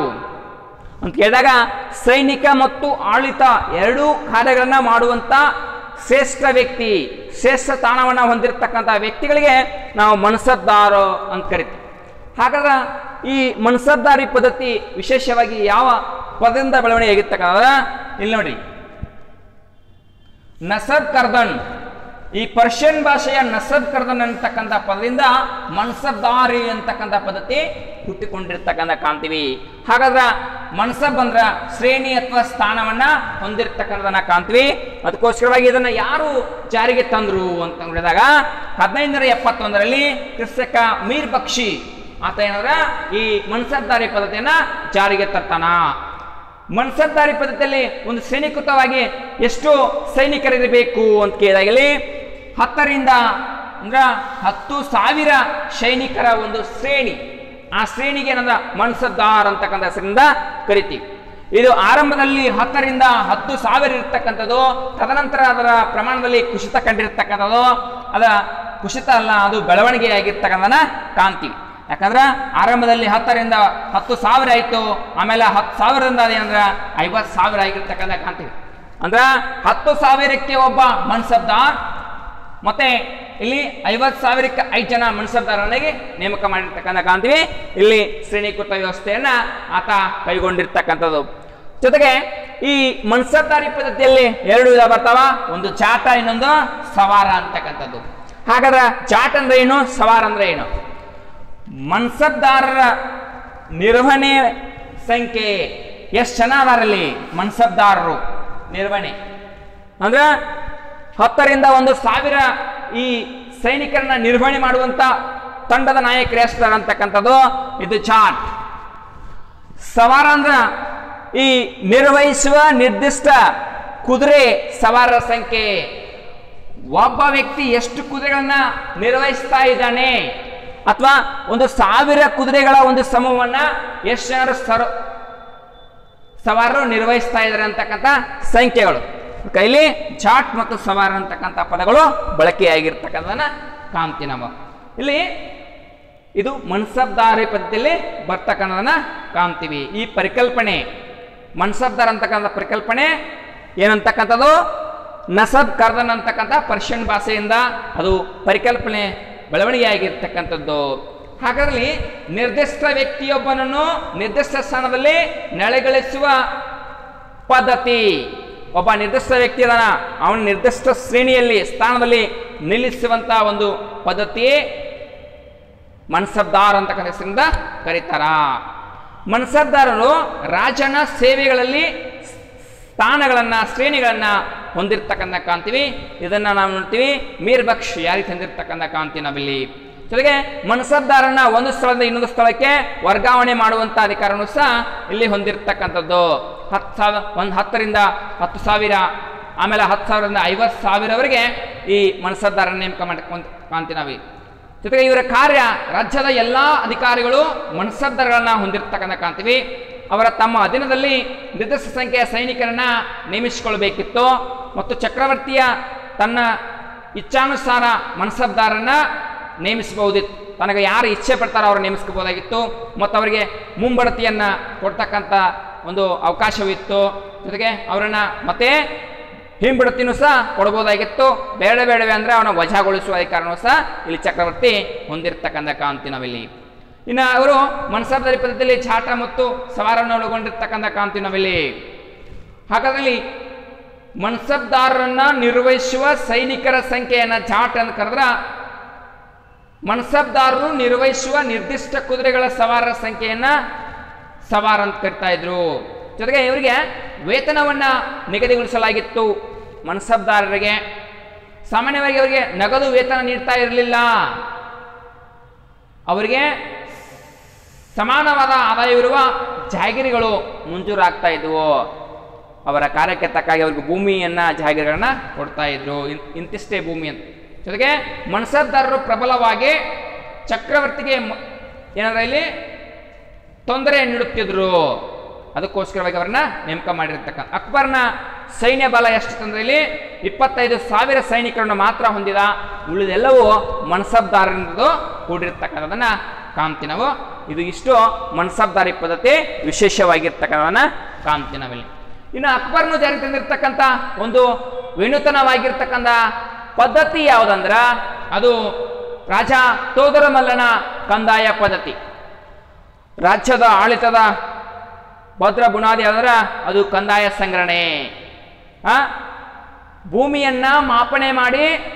ಅಂತ ಕೇಳಿದಾಗ ಸೈನಿಕ ಮತ್ತು ಆಡಳಿತ ಎರಡೂ ಕಾರ್ಯಗಳನ್ನ ಮಾಡುವಂತ ಶ್ರೇಷ್ಠ ವ್ಯಕ್ತಿ ಶ್ರೇಷ್ಠ ಸ್ಥಾನವನ್ನ ಹೊಂದಿರತಕ್ಕಂಥ ವ್ಯಕ್ತಿಗಳಿಗೆ ನಾವು ಮನ್ಸದ್ದಾರು ಅಂತ ಕರಿತೀವಿ ಹಾಗಾದ್ರೆ ಈ ಮನ್ಸದ್ದಾರಿ ಪದ್ಧತಿ ವಿಶೇಷವಾಗಿ ಯಾವ ಪದದಿಂದ ಬೆಳವಣಿಗೆ ಆಗಿರ್ತಕ್ಕಂಥ ಇಲ್ಲಿ ನೋಡಿ ನಸರ್ ಕರ್ದನ್ ಈ ಪರ್ಷಿಯನ್ ಭಾಷೆಯ ನಸಬ್ ಕರ್ದನ್ ಅಂತಕ್ಕಂಥ ಪದದಿಂದ ಮನ್ಸಬ್ದಾರಿ ಅಂತಕ್ಕಂಥ ಪದ್ಧತಿ ಹುಟ್ಟಿಕೊಂಡಿರ್ತಕ್ಕಂಥ ಕಾಣ್ತೀವಿ ಹಾಗಾದ್ರೆ ಮನ್ಸಬ್ ಅಂದ್ರ ಶ್ರೇಣಿ ಅಥವಾ ಸ್ಥಾನವನ್ನ ಹೊಂದಿರತಕ್ಕಂಥದನ್ನ ಕಾಣ್ತೀವಿ ಅದಕ್ಕೋಸ್ಕರವಾಗಿ ಇದನ್ನ ಯಾರು ಜಾರಿಗೆ ತಂದ್ರು ಅಂತ ನೋಡಿದಾಗ ಹದಿನೈದುನೂರ ಎಪ್ಪತ್ತೊಂದರಲ್ಲಿ ಕ್ರಿಸ್ತಕ ಮೀರ್ ಬಕ್ಷಿ ಆತ ಏನಂದ್ರ ಈ ಮನ್ಸಬ್ದಾರಿ ಪದ್ಧತಿಯನ್ನ ಜಾರಿಗೆ ತರ್ತಾನ ಮನ್ಸಬ್ದಾರಿ ಪದ್ಧತಿಯಲ್ಲಿ ಒಂದು ಶ್ರೇಣೀಕೃತವಾಗಿ ಎಷ್ಟು ಸೈನಿಕರಿರಬೇಕು ಅಂತ ಕೇಳಿದಾಗಲಿ ಹತ್ತರಿಂದ ಅಂದ್ರ ಹತ್ತು ಸಾವಿರ ಸೈನಿಕರ ಒಂದು ಶ್ರೇಣಿ ಆ ಶ್ರೇಣಿಗೆ ಏನಂದ್ರ ಮನ್ಸದ್ದಾರ್ ಅಂತಕ್ಕಂಥ ಹೆಸರಿಂದ ಕರಿತೀವಿ ಇದು ಆರಂಭದಲ್ಲಿ ಹತ್ತರಿಂದ ಹತ್ತು ಸಾವಿರ ಇರ್ತಕ್ಕಂಥದ್ದು ತದನಂತರ ಅದರ ಪ್ರಮಾಣದಲ್ಲಿ ಕುಸಿತ ಕಂಡಿರ್ತಕ್ಕಂಥದ್ದು ಅದ ಕುಸಿತ ಅಲ್ಲ ಅದು ಬೆಳವಣಿಗೆ ಆಗಿರ್ತಕ್ಕಂಥದನ್ನ ಕಾಣ್ತೀವಿ ಯಾಕಂದ್ರ ಆರಂಭದಲ್ಲಿ ಹತ್ತರಿಂದ ಹತ್ತು ಸಾವಿರ ಆಯ್ತು ಆಮೇಲೆ ಹತ್ತು ಸಾವಿರದಿಂದ ಅದೇನಂದ್ರ ಐವತ್ತು ಸಾವಿರ ಆಗಿರ್ತಕ್ಕಂಥ ಕಾಣ್ತೀವಿ ಅಂದ್ರ ಹತ್ತು ಸಾವಿರಕ್ಕೆ ಒಬ್ಬ ಮನ್ಸಬ್ದಾರ್ ಮತ್ತೆ ಇಲ್ಲಿ ಐವತ್ತು ಸಾವಿರಕ್ಕೆ ಐದು ಜನ ಮನ್ಸಬ್ದಾರನಿಗೆ ನೇಮಕ ಮಾಡಿರ್ತಕ್ಕಂಥ ಕಾಣ್ತೀವಿ ಇಲ್ಲಿ ಶ್ರೇಣೀಕೃತ ವ್ಯವಸ್ಥೆಯನ್ನ ಆತ ಕೈಗೊಂಡಿರ್ತಕ್ಕಂಥದ್ದು ಜೊತೆಗೆ ಈ ಮನ್ಸಬ್ದಾರಿ ಪದ್ಧತಿಯಲ್ಲಿ ಎರಡು ವಿಧ ಬರ್ತಾವ ಒಂದು ಜಾಟ ಇನ್ನೊಂದು ಸವಾರ ಅಂತಕ್ಕಂಥದ್ದು ಹಾಗಾದ್ರೆ ಜಾಟ್ ಅಂದ್ರೆ ಏನು ಸವಾರ ಅಂದ್ರೆ ಏನು ಮನ್ಸಬ್ದಾರರ ನಿರ್ವಹಣೆ ಸಂಖ್ಯೆ ಎಷ್ಟು ಜನ ಅದಾರಲ್ಲಿ ಮನ್ಸಬ್ದಾರರು ನಿರ್ವಹಣೆ ಅಂದ್ರೆ ಹತ್ತರಿಂದ ಒಂದು ಸಾವಿರ ಈ ಸೈನಿಕರನ್ನ ನಿರ್ವಹಣೆ ಮಾಡುವಂತ ತಂಡದ ನಾಯಕರು ಎಷ್ಟಾರ ಅಂತಕ್ಕಂಥದ್ದು ಇದು ಚಾಟ್ ಸವಾರ ಅಂದ್ರ ಈ ನಿರ್ವಹಿಸುವ ನಿರ್ದಿಷ್ಟ ಕುದುರೆ ಸವಾರರ ಸಂಖ್ಯೆ ಒಬ್ಬ ವ್ಯಕ್ತಿ ಎಷ್ಟು ಕುದುರೆಗಳನ್ನ ನಿರ್ವಹಿಸ್ತಾ ಇದ್ದಾನೆ ಅಥವಾ ಒಂದು ಸಾವಿರ ಕುದುರೆಗಳ ಒಂದು ಸಮೂಹವನ್ನ ಎಷ್ಟು ಜನರು ಸರ್ ಸವಾರರು ನಿರ್ವಹಿಸ್ತಾ ಇದ್ದಾರೆ ಅಂತಕ್ಕಂಥ ಸಂಖ್ಯೆಗಳು ಕೈಲಿ ಜಾಟ್ ಮತ್ತು ಸವಾರ ಅಂತಕ್ಕಂಥ ಪದಗಳು ಬಳಕೆಯಾಗಿರ್ತಕ್ಕಂಥದನ್ನ ಕಾಣ್ತೀವಿ ನಾವು ಇಲ್ಲಿ ಇದು ಮನ್ಸಬ್ದಾರಿ ಪದ್ಧತಿಯಲ್ಲಿ ಬರ್ತಕ್ಕಂಥದನ್ನ ಕಾಣ್ತೀವಿ ಈ ಪರಿಕಲ್ಪನೆ ಮನ್ಸಬ್ದಾರ್ ಅಂತಕ್ಕಂಥ ಪರಿಕಲ್ಪನೆ ಏನಂತಕ್ಕಂಥದ್ದು ನಸಬ್ ಕರ್ದನ್ ಅಂತಕ್ಕಂಥ ಪರ್ಷಿಯನ್ ಭಾಷೆಯಿಂದ ಅದು ಪರಿಕಲ್ಪನೆ ಬೆಳವಣಿಗೆ ಆಗಿರ್ತಕ್ಕಂಥದ್ದು ಹಾಗಾದ್ರೆ ನಿರ್ದಿಷ್ಟ ವ್ಯಕ್ತಿಯೊಬ್ಬನನ್ನು ನಿರ್ದಿಷ್ಟ ಸ್ಥಾನದಲ್ಲಿ ನೆಲೆಗಳಿಸುವ ಪದ್ಧತಿ ಒಬ್ಬ ನಿರ್ದಿಷ್ಟ ವ್ಯಕ್ತಿ ಅದನ್ನ ಅವನ ನಿರ್ದಿಷ್ಟ ಶ್ರೇಣಿಯಲ್ಲಿ ಸ್ಥಾನದಲ್ಲಿ ನಿಲ್ಲಿಸುವಂತ ಒಂದು ಪದ್ಧತಿ ಮನ್ಸಬ್ದಾರ್ ಅಂತಕ್ಕಂಥ ಹೆಸರಿಂದ ಕರೀತಾರ ಮನ್ಸಬ್ದಾರರು ರಾಜನ ಸೇವೆಗಳಲ್ಲಿ ಸ್ಥಾನಗಳನ್ನ ಶ್ರೇಣಿಗಳನ್ನ ಹೊಂದಿರ್ತಕ್ಕಂಥ ಕಾಣ್ತೀವಿ ಇದನ್ನ ನಾವು ನೋಡ್ತೀವಿ ಮೀರ್ ಬಕ್ಷ್ ಯಾರಿಗೆ ತಂದಿರ್ತಕ್ಕಂಥ ಕಾಣ್ತೀವಿ ನಾವಿಲ್ಲಿ ಜೊತೆಗೆ ಮನ್ಸಬ್ದಾರನ್ನ ಒಂದು ಸ್ಥಳದಿಂದ ಇನ್ನೊಂದು ಸ್ಥಳಕ್ಕೆ ವರ್ಗಾವಣೆ ಮಾಡುವಂತ ಅಧಿಕಾರನೂ ಸಹ ಇಲ್ಲಿ ಹೊಂದಿರತಕ್ಕಂಥದ್ದು ಹತ್ತು ಸಾವಿರ ಒಂದು ಹತ್ತರಿಂದ ಹತ್ತು ಸಾವಿರ ಆಮೇಲೆ ಹತ್ತು ಸಾವಿರದಿಂದ ಐವತ್ತು ಸಾವಿರವರೆಗೆ ಈ ಮನ್ಸಬ್ದಾರನ ನೇಮಕ ಮಾಡ್ಕೊಂತ ಕಾಣ್ತೀವಿ ನಾವಿ ಜೊತೆಗೆ ಇವರ ಕಾರ್ಯ ರಾಜ್ಯದ ಎಲ್ಲ ಅಧಿಕಾರಿಗಳು ಮನ್ಸಬ್ದಾರಗಳನ್ನ ಹೊಂದಿರತಕ್ಕಂಥ ಕಾಣ್ತೀವಿ ಅವರ ತಮ್ಮ ಅಧೀನದಲ್ಲಿ ನಿರ್ದಿಷ್ಟ ಸಂಖ್ಯೆಯ ಸೈನಿಕರನ್ನ ನೇಮಿಸಿಕೊಳ್ಬೇಕಿತ್ತು ಮತ್ತು ಚಕ್ರವರ್ತಿಯ ತನ್ನ ಇಚ್ಛಾನುಸಾರ ಮನ್ಸಬ್ದಾರನ್ನ ನೇಮಿಸಬಹುದಿತ್ತು ತನಗೆ ಯಾರು ಇಚ್ಛೆ ಪಡ್ತಾರೋ ಅವ್ರು ನೇಮಿಸ್ಕೋಬಹುದಾಗಿತ್ತು ಮತ್ತು ಅವರಿಗೆ ಮುಂಬಡತಿಯನ್ನ ಕೊಡ್ತಕ್ಕಂಥ ಒಂದು ಅವಕಾಶವಿತ್ತು ಜೊತೆಗೆ ಅವರನ್ನ ಮತ್ತೆ ಹಿಂಬಡತಿನೂ ಸಹ ಕೊಡ್ಬೋದಾಗಿತ್ತು ಬೇಡ ಬೇಡವೆ ಅಂದ್ರೆ ಅವನ ವಜಾಗೊಳಿಸುವ ಅಧಿಕಾರನೂ ಸಹ ಇಲ್ಲಿ ಚಕ್ರವರ್ತಿ ಹೊಂದಿರತಕ್ಕಂಥ ಕಾಂತಿ ನಾವಿಲ್ಲಿ ಇನ್ನು ಅವರು ಮನ್ಸಬ್ದಾರಿ ಪದ್ಧತಿಯಲ್ಲಿ ಛಾಟ ಮತ್ತು ಸವಾರನ್ನು ಒಳಗೊಂಡಿರ್ತಕ್ಕಂಥ ಕಾಂತಿ ನಾವಿಲ್ಲಿ ಹಾಗಾದಲ್ಲಿ ಮನ್ಸಬ್ದಾರರನ್ನ ನಿರ್ವಹಿಸುವ ಸೈನಿಕರ ಸಂಖ್ಯೆಯನ್ನ ಜಾಟ್ ಅಂತ ಕರೆದ್ರ ಮನ್ಸಬ್ದಾರರು ನಿರ್ವಹಿಸುವ ನಿರ್ದಿಷ್ಟ ಕುದುರೆಗಳ ಸವಾರರ ಸಂಖ್ಯೆಯನ್ನ ಸವಾರ ಅಂತ ಕರಿತಾ ಇದ್ರು ಜೊತೆಗೆ ಇವರಿಗೆ ವೇತನವನ್ನ ನಿಗದಿಗೊಳಿಸಲಾಗಿತ್ತು ಮನ್ಸಬ್ದಾರರಿಗೆ ಸಾಮಾನ್ಯವಾಗಿ ಅವರಿಗೆ ನಗದು ವೇತನ ನೀಡ್ತಾ ಇರಲಿಲ್ಲ ಅವರಿಗೆ ಸಮಾನವಾದ ಆದಾಯವಿರುವ ಜಾಗಿರಿಗಳು ಮಂಜೂರಾಗ್ತಾ ಇದ್ವು ಅವರ ಕಾರ್ಯಕ್ಕೆ ತಕ್ಕಾಗಿ ಅವ್ರಿಗೆ ಭೂಮಿಯನ್ನ ಜಾಗಿರಿಗಳನ್ನ ಕೊಡ್ತಾ ಇದ್ರು ಇನ್- ಇಂತಿಷ್ಟೇ ಭೂಮಿ ಅಂತ ಜೊತೆಗೆ ಮನ್ಸಬ್ದಾರರು ಪ್ರಬಲವಾಗಿ ಚಕ್ರವರ್ತಿಗೆ ಮ- ಏನಾದ್ರೆ ಇಲ್ಲಿ ತೊಂದರೆ ನೀಡುತ್ತಿದ್ರು ಅದಕ್ಕೋಸ್ಕರವಾಗಿ ಅವರನ್ನ ನೇಮಕ ಮಾಡಿರ್ತಕ್ಕ ಅಕ್ಬರ್ನ ಸೈನ್ಯ ಬಲ ಎಷ್ಟು ತಂದ್ರೆ ಇಲ್ಲಿ ಇಪ್ಪತ್ತೈದು ಸಾವಿರ ಸೈನಿಕರನ್ನು ಮಾತ್ರ ಹೊಂದಿದ ಉಳಿದೆಲ್ಲವೂ ಮನ್ಸಬ್ದಾರರಿಂದದು ಕೂಡಿರ್ತಕ್ಕಂಥದನ್ನ ಕಾಣ್ತೀವಿ ನಾವು ಇದು ಇಷ್ಟು ಮನ್ಸಬ್ದಾರಿ ಪದ್ಧತಿ ವಿಶೇಷವಾಗಿರ್ತಕ್ಕಂಥದನ್ನ ಕಾಣ್ತೀವಿ ನಾವಿಲ್ಲಿ ಇನ್ನು ಅಕ್ಬರ್ನು ಜಾರಿ ತಂದಿರ್ತಕ್ಕಂಥ ಒಂದು ವಿನೂತನವಾಗಿರ್ತಕ್ಕಂಥ ಪದ್ಧತಿ ಯಾವುದಂದ್ರ ಅದು ರಾಜ ತೋದರಮಲ್ಲನ ಕಂದಾಯ ಪದ್ಧತಿ ರಾಜ್ಯದ ಆಡಳಿತದ ಭದ್ರ ಬುನಾದಿ ಅದರ ಅದು ಕಂದಾಯ ಸಂಗ್ರಹಣೆ ಆ ಭೂಮಿಯನ್ನ ಮಾಪನೆ ಮಾಡಿ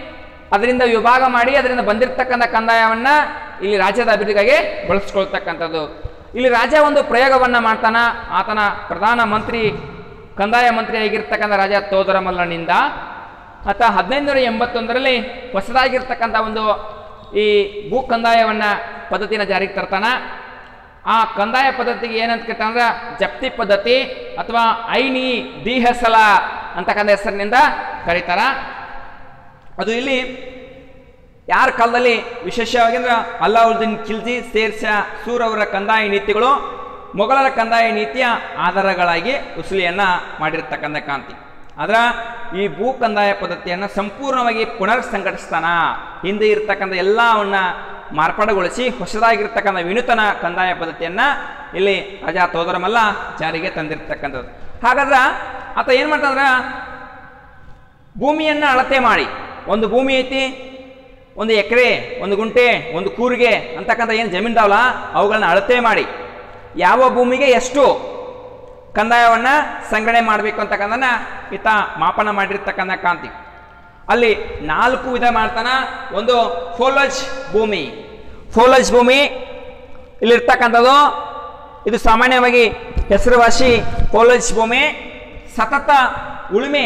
ಅದರಿಂದ ವಿಭಾಗ ಮಾಡಿ ಅದರಿಂದ ಬಂದಿರತಕ್ಕಂಥ ಕಂದಾಯವನ್ನ ಇಲ್ಲಿ ರಾಜ್ಯದ ಅಭಿವೃದ್ಧಿಗಾಗಿ ಬಳಸ್ಕೊಳ್ತಕ್ಕಂಥದ್ದು ಇಲ್ಲಿ ರಾಜ ಒಂದು ಪ್ರಯೋಗವನ್ನ ಮಾಡ್ತಾನ ಆತನ ಪ್ರಧಾನ ಮಂತ್ರಿ ಕಂದಾಯ ಮಂತ್ರಿ ಆಗಿರ್ತಕ್ಕಂಥ ರಾಜ ತೋದರಮಲ್ಲನಿಂದ ಆತ ಹದಿನೈದುನೂರ ಎಂಬತ್ತೊಂದರಲ್ಲಿ ಹೊಸದಾಗಿರ್ತಕ್ಕಂಥ ಒಂದು ಈ ಭೂ ಕಂದಾಯವನ್ನ ಪದ್ಧತಿನ ಜಾರಿಗೆ ತರ್ತಾನ ಆ ಕಂದಾಯ ಪದ್ಧತಿಗೆ ಏನಂತ ಕರಿತಾರ ಅಂದ್ರೆ ಜಪ್ತಿ ಪದ್ಧತಿ ಅಥವಾ ಐನಿ ದಿಹಸಲ ಅಂತಕ್ಕಂಥ ಹೆಸರಿನಿಂದ ಕರೀತಾರ ಅದು ಇಲ್ಲಿ ಯಾರ ಕಾಲದಲ್ಲಿ ವಿಶೇಷವಾಗಿ ಅಂದ್ರೆ ಅಲ್ಲಾವುದ್ದೀನ್ ಖಿಲ್ಜಿ ಶೇರ್ಷ ಸೂರ್ ಅವರ ಕಂದಾಯ ನೀತಿಗಳು ಮೊಘಲರ ಕಂದಾಯ ನೀತಿಯ ಆಧಾರಗಳಾಗಿ ಉಸುಲಿಯನ್ನ ಮಾಡಿರ್ತಕ್ಕಂಥ ಕಾಂತಿ ಆದ್ರ ಈ ಭೂ ಕಂದಾಯ ಪದ್ಧತಿಯನ್ನು ಸಂಪೂರ್ಣವಾಗಿ ಪುನರ್ ಸಂಘಟಿಸ್ತಾನ ಹಿಂದೆ ಇರ್ತಕ್ಕಂಥ ಎಲ್ಲವನ್ನ ಮಾರ್ಪಾಡುಗೊಳಿಸಿ ಹೊಸದಾಗಿರ್ತಕ್ಕಂಥ ವಿನೂತನ ಕಂದಾಯ ಪದ್ಧತಿಯನ್ನ ಇಲ್ಲಿ ರಾಜಾ ತೋದರಮಲ್ಲ ಜಾರಿಗೆ ತಂದಿರ್ತಕ್ಕಂಥದ್ದು ಹಾಗಾದ್ರೆ ಆತ ಏನ್ ಮಾಡ್ತಾನಂದ್ರ ಭೂಮಿಯನ್ನ ಅಳತೆ ಮಾಡಿ ಒಂದು ಭೂಮಿ ಐತಿ ಒಂದು ಎಕರೆ ಒಂದು ಗುಂಟೆ ಒಂದು ಕೂರಿಗೆ ಅಂತಕ್ಕಂಥ ಏನು ಜಮೀನ್ದಾವಲ್ಲ ಅವುಗಳನ್ನ ಅಳತೆ ಮಾಡಿ ಯಾವ ಭೂಮಿಗೆ ಎಷ್ಟು ಕಂದಾಯವನ್ನ ಸಂಗ್ರಹಣೆ ಮಾಡಬೇಕು ಅಂತಕ್ಕಂಥನ್ನ ಈತ ಮಾಪನ ಮಾಡಿರ್ತಕ್ಕಂಥ ಕಾಂತಿ ಅಲ್ಲಿ ನಾಲ್ಕು ವಿಧ ಮಾಡ್ತಾನ ಒಂದು ಫೋಲಜ್ ಭೂಮಿ ಫೋಲಜ್ ಭೂಮಿ ಇಲ್ಲಿರ್ತಕ್ಕಂಥದ್ದು ಇದು ಸಾಮಾನ್ಯವಾಗಿ ಹೆಸರುವಾಸಿ ಫೋಲಜ್ ಭೂಮಿ ಸತತ ಉಳುಮೆ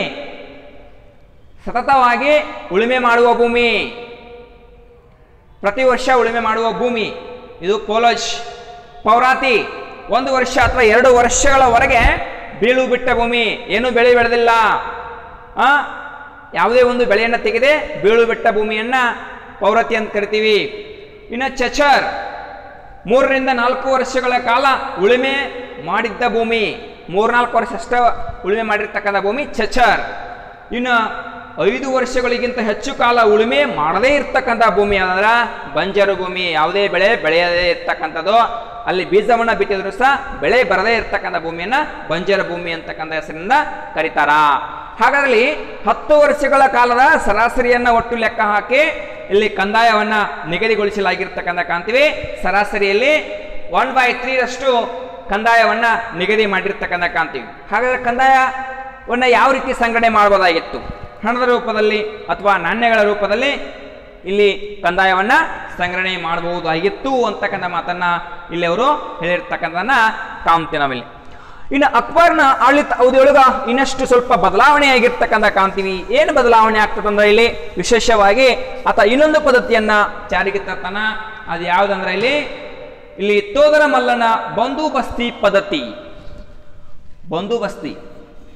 ಸತತವಾಗಿ ಉಳುಮೆ ಮಾಡುವ ಭೂಮಿ ಪ್ರತಿ ವರ್ಷ ಉಳುಮೆ ಮಾಡುವ ಭೂಮಿ ಇದು ಪೋಲಜ್ ಪೌರಾತಿ ಒಂದು ವರ್ಷ ಅಥವಾ ಎರಡು ವರ್ಷಗಳವರೆಗೆ ಬೀಳು ಬಿಟ್ಟ ಭೂಮಿ ಏನು ಬೆಳೆ ಬೆಳೆದಿಲ್ಲ ಆ ಯಾವುದೇ ಒಂದು ಬೆಳೆಯನ್ನು ತೆಗೆದೆ ಬೀಳು ಬಿಟ್ಟ ಭೂಮಿಯನ್ನ ಪೌರತಿ ಅಂತ ಕರಿತೀವಿ ಇನ್ನು ಚಚರ್ ಮೂರರಿಂದ ನಾಲ್ಕು ವರ್ಷಗಳ ಕಾಲ ಉಳುಮೆ ಮಾಡಿದ್ದ ಭೂಮಿ ಮೂರ್ನಾಲ್ಕು ವರ್ಷ ಅಷ್ಟ ಉಳುಮೆ ಮಾಡಿರ್ತಕ್ಕಂಥ ಭೂಮಿ ಚಚರ್ ಇನ್ನು ಐದು ವರ್ಷಗಳಿಗಿಂತ ಹೆಚ್ಚು ಕಾಲ ಉಳುಮೆ ಮಾಡದೇ ಇರ್ತಕ್ಕಂಥ ಭೂಮಿ ಅದರ ಬಂಜರು ಭೂಮಿ ಯಾವುದೇ ಬೆಳೆ ಬೆಳೆಯದೇ ಇರ್ತಕ್ಕಂಥದ್ದು ಅಲ್ಲಿ ಬೀಜವನ್ನ ಬಿಟ್ಟಿದ್ರು ಸಹ ಬೆಳೆ ಬರದೇ ಇರ್ತಕ್ಕಂಥ ಭೂಮಿಯನ್ನ ಬಂಜರ ಭೂಮಿ ಅಂತಕ್ಕಂಥ ಹೆಸರಿನಿಂದ ಕರೀತಾರ ಹಾಗಾದ್ರೆ ಹತ್ತು ವರ್ಷಗಳ ಕಾಲದ ಸರಾಸರಿಯನ್ನ ಒಟ್ಟು ಲೆಕ್ಕ ಹಾಕಿ ಇಲ್ಲಿ ಕಂದಾಯವನ್ನ ನಿಗದಿಗೊಳಿಸಲಾಗಿರ್ತಕ್ಕಂಥ ಕಾಣ್ತೀವಿ ಸರಾಸರಿಯಲ್ಲಿ ಒನ್ ಬೈ ತ್ರೀರಷ್ಟು ಕಂದಾಯವನ್ನ ನಿಗದಿ ಮಾಡಿರ್ತಕ್ಕಂಥ ಕಾಣ್ತೀವಿ ಹಾಗಾದ್ರೆ ಕಂದಾಯವನ್ನ ಯಾವ ರೀತಿ ಸಂಗ್ರಹಣೆ ಮಾಡಬಹುದಾಗಿತ್ತು ಹಣದ ರೂಪದಲ್ಲಿ ಅಥವಾ ನಾಣ್ಯಗಳ ರೂಪದಲ್ಲಿ ಇಲ್ಲಿ ಕಂದಾಯವನ್ನ ಸಂಗ್ರಹಣೆ ಮಾಡಬಹುದಾಗಿತ್ತು ಅಂತಕ್ಕಂಥ ಮಾತನ್ನ ಇಲ್ಲಿ ಅವರು ಹೇಳಿರ್ತಕ್ಕಂಥದನ್ನ ಕಾಣ್ತೀವಿ ನಾವಿಲ್ಲಿ ಇನ್ನು ಅಕ್ಬರ್ನ ಆಡಳಿತ ಅವಧಿಯೊಳಗ ಇನ್ನಷ್ಟು ಸ್ವಲ್ಪ ಬದಲಾವಣೆ ಆಗಿರ್ತಕ್ಕಂಥ ಕಾಣ್ತೀವಿ ಏನು ಬದಲಾವಣೆ ಆಗ್ತದಂದ್ರೆ ಇಲ್ಲಿ ವಿಶೇಷವಾಗಿ ಆತ ಇನ್ನೊಂದು ಪದ್ಧತಿಯನ್ನ ಜಾರಿಗೆ ತರ್ತಾನ ಅದು ಯಾವುದಂದ್ರೆ ಇಲ್ಲಿ ಇಲ್ಲಿ ತೋದರ ಮಲ್ಲನ ಬಂದೋಬಸ್ತಿ ಪದ್ಧತಿ ಬಂದೋಬಸ್ತಿ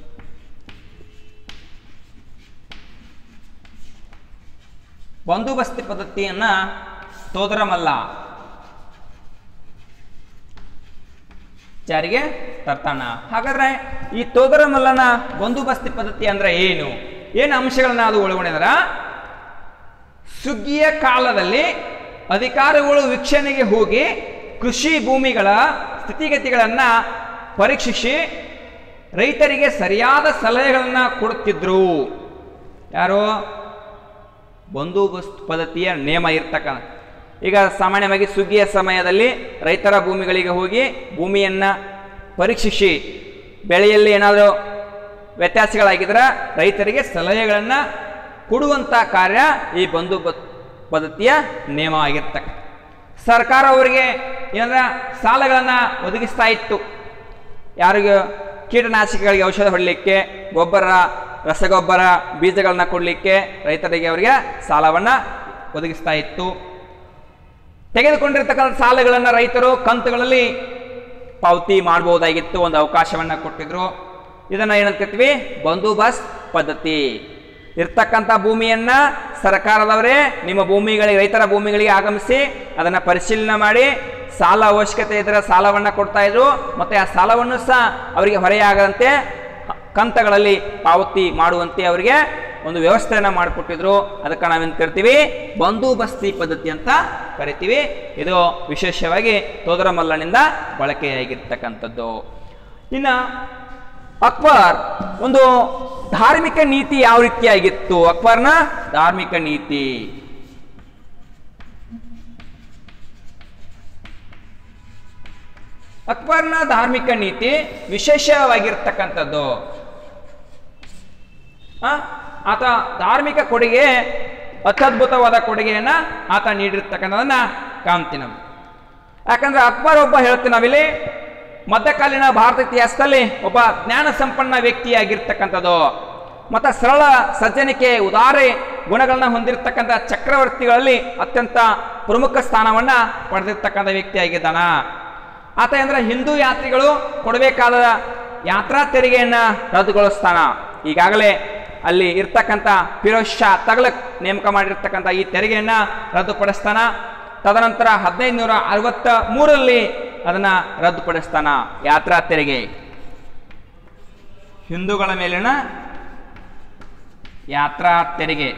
ಬಂದೋಬಸ್ತಿ ಪದ್ಧತಿಯನ್ನ ತೋದರಮಲ್ಲ ಜಾರಿಗೆ ತರ್ತಾನ ಹಾಗಾದ್ರೆ ಈ ತೋದರಮಲ್ಲನ ಬಂದೋಬಸ್ತಿ ಪದ್ಧತಿ ಅಂದ್ರೆ ಏನು ಏನು ಅಂಶಗಳನ್ನ ಅದು ಒಳಗೊಂಡಿದಾರ ಸುಗ್ಗಿಯ ಕಾಲದಲ್ಲಿ ಅಧಿಕಾರಿಗಳು ವೀಕ್ಷಣೆಗೆ ಹೋಗಿ ಕೃಷಿ ಭೂಮಿಗಳ ಸ್ಥಿತಿಗತಿಗಳನ್ನ ಪರೀಕ್ಷಿಸಿ ರೈತರಿಗೆ ಸರಿಯಾದ ಸಲಹೆಗಳನ್ನ ಕೊಡುತ್ತಿದ್ರು ಯಾರು ಬಂದೋಬಸ್ತ್ ಪದ್ಧತಿಯ ನಿಯಮ ಇರ್ತಕ್ಕಂಥ ಈಗ ಸಾಮಾನ್ಯವಾಗಿ ಸುಗ್ಗಿಯ ಸಮಯದಲ್ಲಿ ರೈತರ ಭೂಮಿಗಳಿಗೆ ಹೋಗಿ ಭೂಮಿಯನ್ನ ಪರೀಕ್ಷಿಸಿ ಬೆಳೆಯಲ್ಲಿ ಏನಾದರೂ ವ್ಯತ್ಯಾಸಗಳಾಗಿದ್ರೆ ರೈತರಿಗೆ ಸಲಹೆಗಳನ್ನು ಕೊಡುವಂಥ ಕಾರ್ಯ ಈ ಬಂದೋಬಸ್ತ್ ಪದ್ಧತಿಯ ನಿಯಮ ಆಗಿರ್ತಕ್ಕ ಸರ್ಕಾರ ಅವರಿಗೆ ಏನಾದ್ರ ಸಾಲಗಳನ್ನು ಒದಗಿಸ್ತಾ ಇತ್ತು ಯಾರಿಗೆ ಕೀಟನಾಶಕಗಳಿಗೆ ಔಷಧ ಹೊಡಲಿಕ್ಕೆ ಗೊಬ್ಬರ ರಸಗೊಬ್ಬರ ಬೀಜಗಳನ್ನ ಕೊಡಲಿಕ್ಕೆ ರೈತರಿಗೆ ಅವರಿಗೆ ಸಾಲವನ್ನು ಒದಗಿಸ್ತಾ ಇತ್ತು ತೆಗೆದುಕೊಂಡಿರ್ತಕ್ಕಂಥ ಸಾಲಗಳನ್ನು ರೈತರು ಕಂತುಗಳಲ್ಲಿ ಪಾವತಿ ಮಾಡಬಹುದಾಗಿತ್ತು ಒಂದು ಅವಕಾಶವನ್ನ ಕೊಟ್ಟಿದ್ರು ಇದನ್ನ ಏನಂತ ಕರಿತೀವಿ ಬಂದೋಬಸ್ತ್ ಪದ್ಧತಿ ಇರ್ತಕ್ಕಂಥ ಭೂಮಿಯನ್ನ ಸರ್ಕಾರದವರೇ ನಿಮ್ಮ ಭೂಮಿಗಳಿಗೆ ರೈತರ ಭೂಮಿಗಳಿಗೆ ಆಗಮಿಸಿ ಅದನ್ನ ಪರಿಶೀಲನೆ ಮಾಡಿ ಸಾಲ ಅವಶ್ಯಕತೆ ಇದ್ರೆ ಸಾಲವನ್ನ ಕೊಡ್ತಾ ಇದ್ರು ಮತ್ತೆ ಆ ಸಾಲವನ್ನು ಸಹ ಅವರಿಗೆ ಹೊರೆಯಾಗದಂತೆ ಕಂತಗಳಲ್ಲಿ ಪಾವತಿ ಮಾಡುವಂತೆ ಅವರಿಗೆ ಒಂದು ವ್ಯವಸ್ಥೆಯನ್ನ ಮಾಡಿಕೊಟ್ಟಿದ್ರು ಅದಕ್ಕೆ ನಾವೇನು ಕರಿತೀವಿ ಬಂದೋಬಸ್ತಿ ಪದ್ಧತಿ ಅಂತ ಕರಿತೀವಿ ಇದು ವಿಶೇಷವಾಗಿ ತೋದರಮಲ್ಲನಿಂದ ಬಳಕೆಯಾಗಿರ್ತಕ್ಕಂಥದ್ದು ಇನ್ನು ಅಕ್ಬರ್ ಒಂದು ಧಾರ್ಮಿಕ ನೀತಿ ಯಾವ ರೀತಿಯಾಗಿತ್ತು ಅಕ್ಬರ್ನ ಧಾರ್ಮಿಕ ನೀತಿ ಅಕ್ಬರ್ನ ಧಾರ್ಮಿಕ ನೀತಿ ವಿಶೇಷವಾಗಿರ್ತಕ್ಕಂಥದ್ದು ಆ, ಆತ ಧಾರ್ಮಿಕ ಕೊಡುಗೆ ಅತ್ಯದ್ಭುತವಾದ ಕೊಡುಗೆಯನ್ನ ಆತ ನೀಡಿರ್ತಕ್ಕಂಥದನ್ನ ಕಾಣ್ತೀವಿ ನಾವು ಯಾಕಂದ್ರೆ ಅಕ್ಬರ್ ಒಬ್ಬ ಹೇಳ್ತೀವಿ ನಾವಿಲ್ಲಿ ಮಧ್ಯಕಾಲೀನ ಭಾರತ ಇತಿಹಾಸದಲ್ಲಿ ಒಬ್ಬ ಜ್ಞಾನ ಸಂಪನ್ನ ವ್ಯಕ್ತಿಯಾಗಿರ್ತಕ್ಕಂಥದ್ದು ಮತ್ತು ಸರಳ ಸಜ್ಜನಿಕೆ ಉದಾರೆ ಗುಣಗಳನ್ನ ಹೊಂದಿರತಕ್ಕಂಥ ಚಕ್ರವರ್ತಿಗಳಲ್ಲಿ ಅತ್ಯಂತ ಪ್ರಮುಖ ಸ್ಥಾನವನ್ನ ಪಡೆದಿರ್ತಕ್ಕಂಥ ವ್ಯಕ್ತಿಯಾಗಿದ್ದಾನ ಆತ ಅಂದ್ರೆ ಹಿಂದೂ ಯಾತ್ರಿಗಳು ಕೊಡಬೇಕಾದ ಯಾತ್ರಾ ತೆರಿಗೆಯನ್ನ ರದ್ದುಗೊಳಿಸ್ತಾನ ಈಗಾಗಲೇ ಅಲ್ಲಿ ಇರ್ತಕ್ಕಂಥ ಫಿರೋಜ್ ಶಾ ತಗಲಕ್ ನೇಮಕ ಮಾಡಿರ್ತಕ್ಕಂಥ ಈ ತೆರಿಗೆಯನ್ನ ರದ್ದುಪಡಿಸ್ತಾನ ತದನಂತರ ಹದಿನೈದು ನೂರ ಅರವತ್ತ ಮೂರರಲ್ಲಿ ಅದನ್ನ ರದ್ದುಪಡಿಸ್ತಾನ ಯಾತ್ರಾ ತೆರಿಗೆ ಹಿಂದೂಗಳ ಮೇಲಿನ ಯಾತ್ರಾ ತೆರಿಗೆ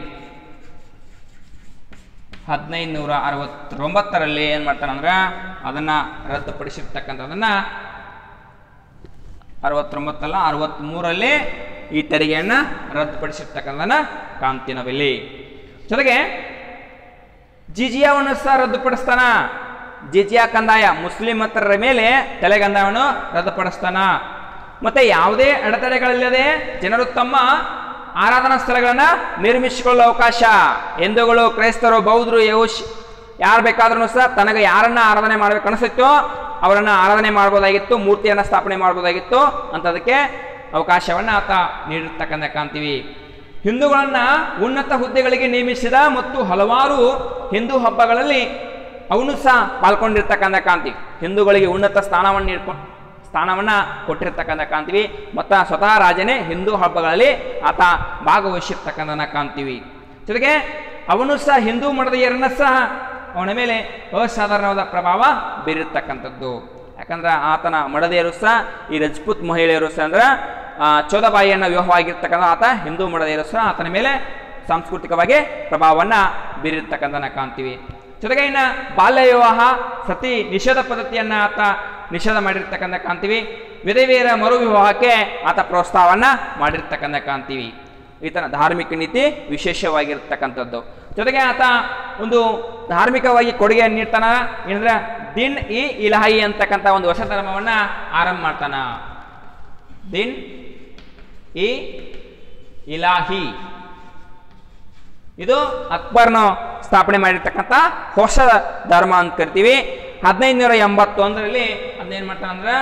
ಹದಿನೈದು ನೂರ ಅರವತ್ತೊಂಬತ್ತರಲ್ಲಿ ಏನು ಮಾಡ್ತಾನಂದ್ರೆ ಅದನ್ನ ರದ್ದುಪಡಿಸಿರ್ತಕ್ಕಂಥದನ್ನ ಅರವತ್ತೊಂಬತ್ತಲ್ಲ ಅರವತ್ತ್ಮೂರಲ್ಲಿ ಈ ತೆರಿಗೆಯನ್ನು ರದ್ದುಪಡಿಸಿರ್ತಕ್ಕಂಥದನ್ನ ಕಾಣ್ತೀವಿ ನಾವಿಲ್ಲಿ ಜೊತೆಗೆ ಜಿಜಿಯಾವನ್ನು ಸಹ ರದ್ದುಪಡಿಸ್ತಾನ ಜಿಜಿಯಾ ಕಂದಾಯ ಮುಸ್ಲಿಮತರ ಮೇಲೆ ತಲೆಗಂದಾಯವನ್ನು ರದ್ದುಪಡಿಸ್ತಾನ ಮತ್ತೆ ಯಾವುದೇ ಅಡೆತಡೆಗಳಿಲ್ಲದೆ ಜನರು ತಮ್ಮ ಆರಾಧನಾ ಸ್ಥಳಗಳನ್ನ ನಿರ್ಮಿಸಿಕೊಳ್ಳುವ ಅವಕಾಶ ಹಿಂದೂಗಳು ಕ್ರೈಸ್ತರು ಬೌದ್ಧರು ಯೌಶ್ ಯಾರು ಬೇಕಾದ್ರೂ ಸಹ ತನಗೆ ಯಾರನ್ನ ಆರಾಧನೆ ಮಾಡ್ಬೇಕು ಅನಿಸುತ್ತೋ ಅವರನ್ನ ಆರಾಧನೆ ಮಾಡ್ಬೋದಾಗಿತ್ತು ಮೂರ್ತಿಯನ್ನ ಸ್ಥಾಪನೆ ಮಾಡ್ಬೋದಾಗಿತ್ತು ಅಂತದಕ್ಕೆ ಅವಕಾಶವನ್ನ ಆತ ನೀಡಿರ್ತಕ್ಕಂಥ ಕಾಣ್ತೀವಿ ಹಿಂದೂಗಳನ್ನ ಉನ್ನತ ಹುದ್ದೆಗಳಿಗೆ ನೇಮಿಸಿದ ಮತ್ತು ಹಲವಾರು ಹಿಂದೂ ಹಬ್ಬಗಳಲ್ಲಿ ಅವನು ಸಹ ಪಾಲ್ಗೊಂಡಿರ್ತಕ್ಕಂಥ ಕಾಂತಿ ಹಿಂದೂಗಳಿಗೆ ಉನ್ನತ ಸ್ಥಾನವನ್ನು ನೀಡ್ಕೊಂಡು ಸ್ಥಾನವನ್ನ ಕೊಟ್ಟಿರ್ತಕ್ಕಂಥ ಕಾಣ್ತೀವಿ ಮತ್ತು ಸ್ವತಃ ರಾಜನೇ ಹಿಂದೂ ಹಬ್ಬಗಳಲ್ಲಿ ಆತ ಭಾಗವಹಿಸಿರ್ತಕ್ಕಂಥ ಕಾಣ್ತೀವಿ ಜೊತೆಗೆ ಅವನು ಸಹ ಹಿಂದೂ ಮಡದಿಯರನ್ನ ಸಹ ಅವನ ಮೇಲೆ ಅಸಾಧಾರಣವಾದ ಪ್ರಭಾವ ಬೀರಿರ್ತಕ್ಕಂಥದ್ದು ಯಾಕಂದ್ರೆ ಆತನ ಮಡದಿಯರು ಸಹ ಈ ರಜಪೂತ್ ಮಹಿಳೆಯರು ಸಹ ಅಂದ್ರೆ ಆ, ಚೋದಬಾಯಿಯನ್ನ ವಿವಾಹವಾಗಿರ್ತಕ್ಕಂಥ ಆತ ಹಿಂದೂ ಮಡದಿಯರು ಸಹ ಆತನ ಮೇಲೆ ಸಾಂಸ್ಕೃತಿಕವಾಗಿ ಪ್ರಭಾವವನ್ನ ಬೀರಿರ್ತಕ್ಕಂಥ ಕಾಣ್ತೀವಿ ಜೊತೆಗೆ ಇನ್ನು ಬಾಲ್ಯ ವಿವಾಹ ಸತಿ ನಿಷೇಧ ಪದ್ಧತಿಯನ್ನ ಆತ ನಿಷೇಧ ಮಾಡಿರ್ತಕ್ಕಂಥ ಕಾಣ್ತೀವಿ ವಿಧವೆಯರ ಮರು ವಿವಾಹಕ್ಕೆ ಆತ ಪ್ರೋತ್ಸಾಹವನ್ನ ಮಾಡಿರ್ತಕ್ಕಂಥ ಕಾಣ್ತೀವಿ ಈತನ ಧಾರ್ಮಿಕ ನೀತಿ ವಿಶೇಷವಾಗಿರ್ತಕ್ಕಂಥದ್ದು ಜೊತೆಗೆ ಆತ ಒಂದು ಧಾರ್ಮಿಕವಾಗಿ ಕೊಡುಗೆಯನ್ನು ನೀಡ್ತಾನ ಏನಂದ್ರೆ ದಿನ್ ಇ ಇಲಾಹಿ ಅಂತಕ್ಕಂಥ ಒಂದು ಹೊಸ ಧರ್ಮವನ್ನ ಆರಂಭ ಮಾಡ್ತಾನ ದಿನ್ ಇ ಇಲಾಹಿ ಇದು ಅಕ್ಬರ್ನ ಸ್ಥಾಪನೆ ಮಾಡಿರ್ತಕ್ಕಂಥ ಹೊಸ ಧರ್ಮ ಅಂತ ಕರಿತೀವಿ ಹದಿನೈದುನೂರ ಎಂಬತ್ತೊಂದರಲ್ಲಿ ಅದನ್ನೇನು ಮಾಡ್ತಾನೆ ಅಂದ್ರೆ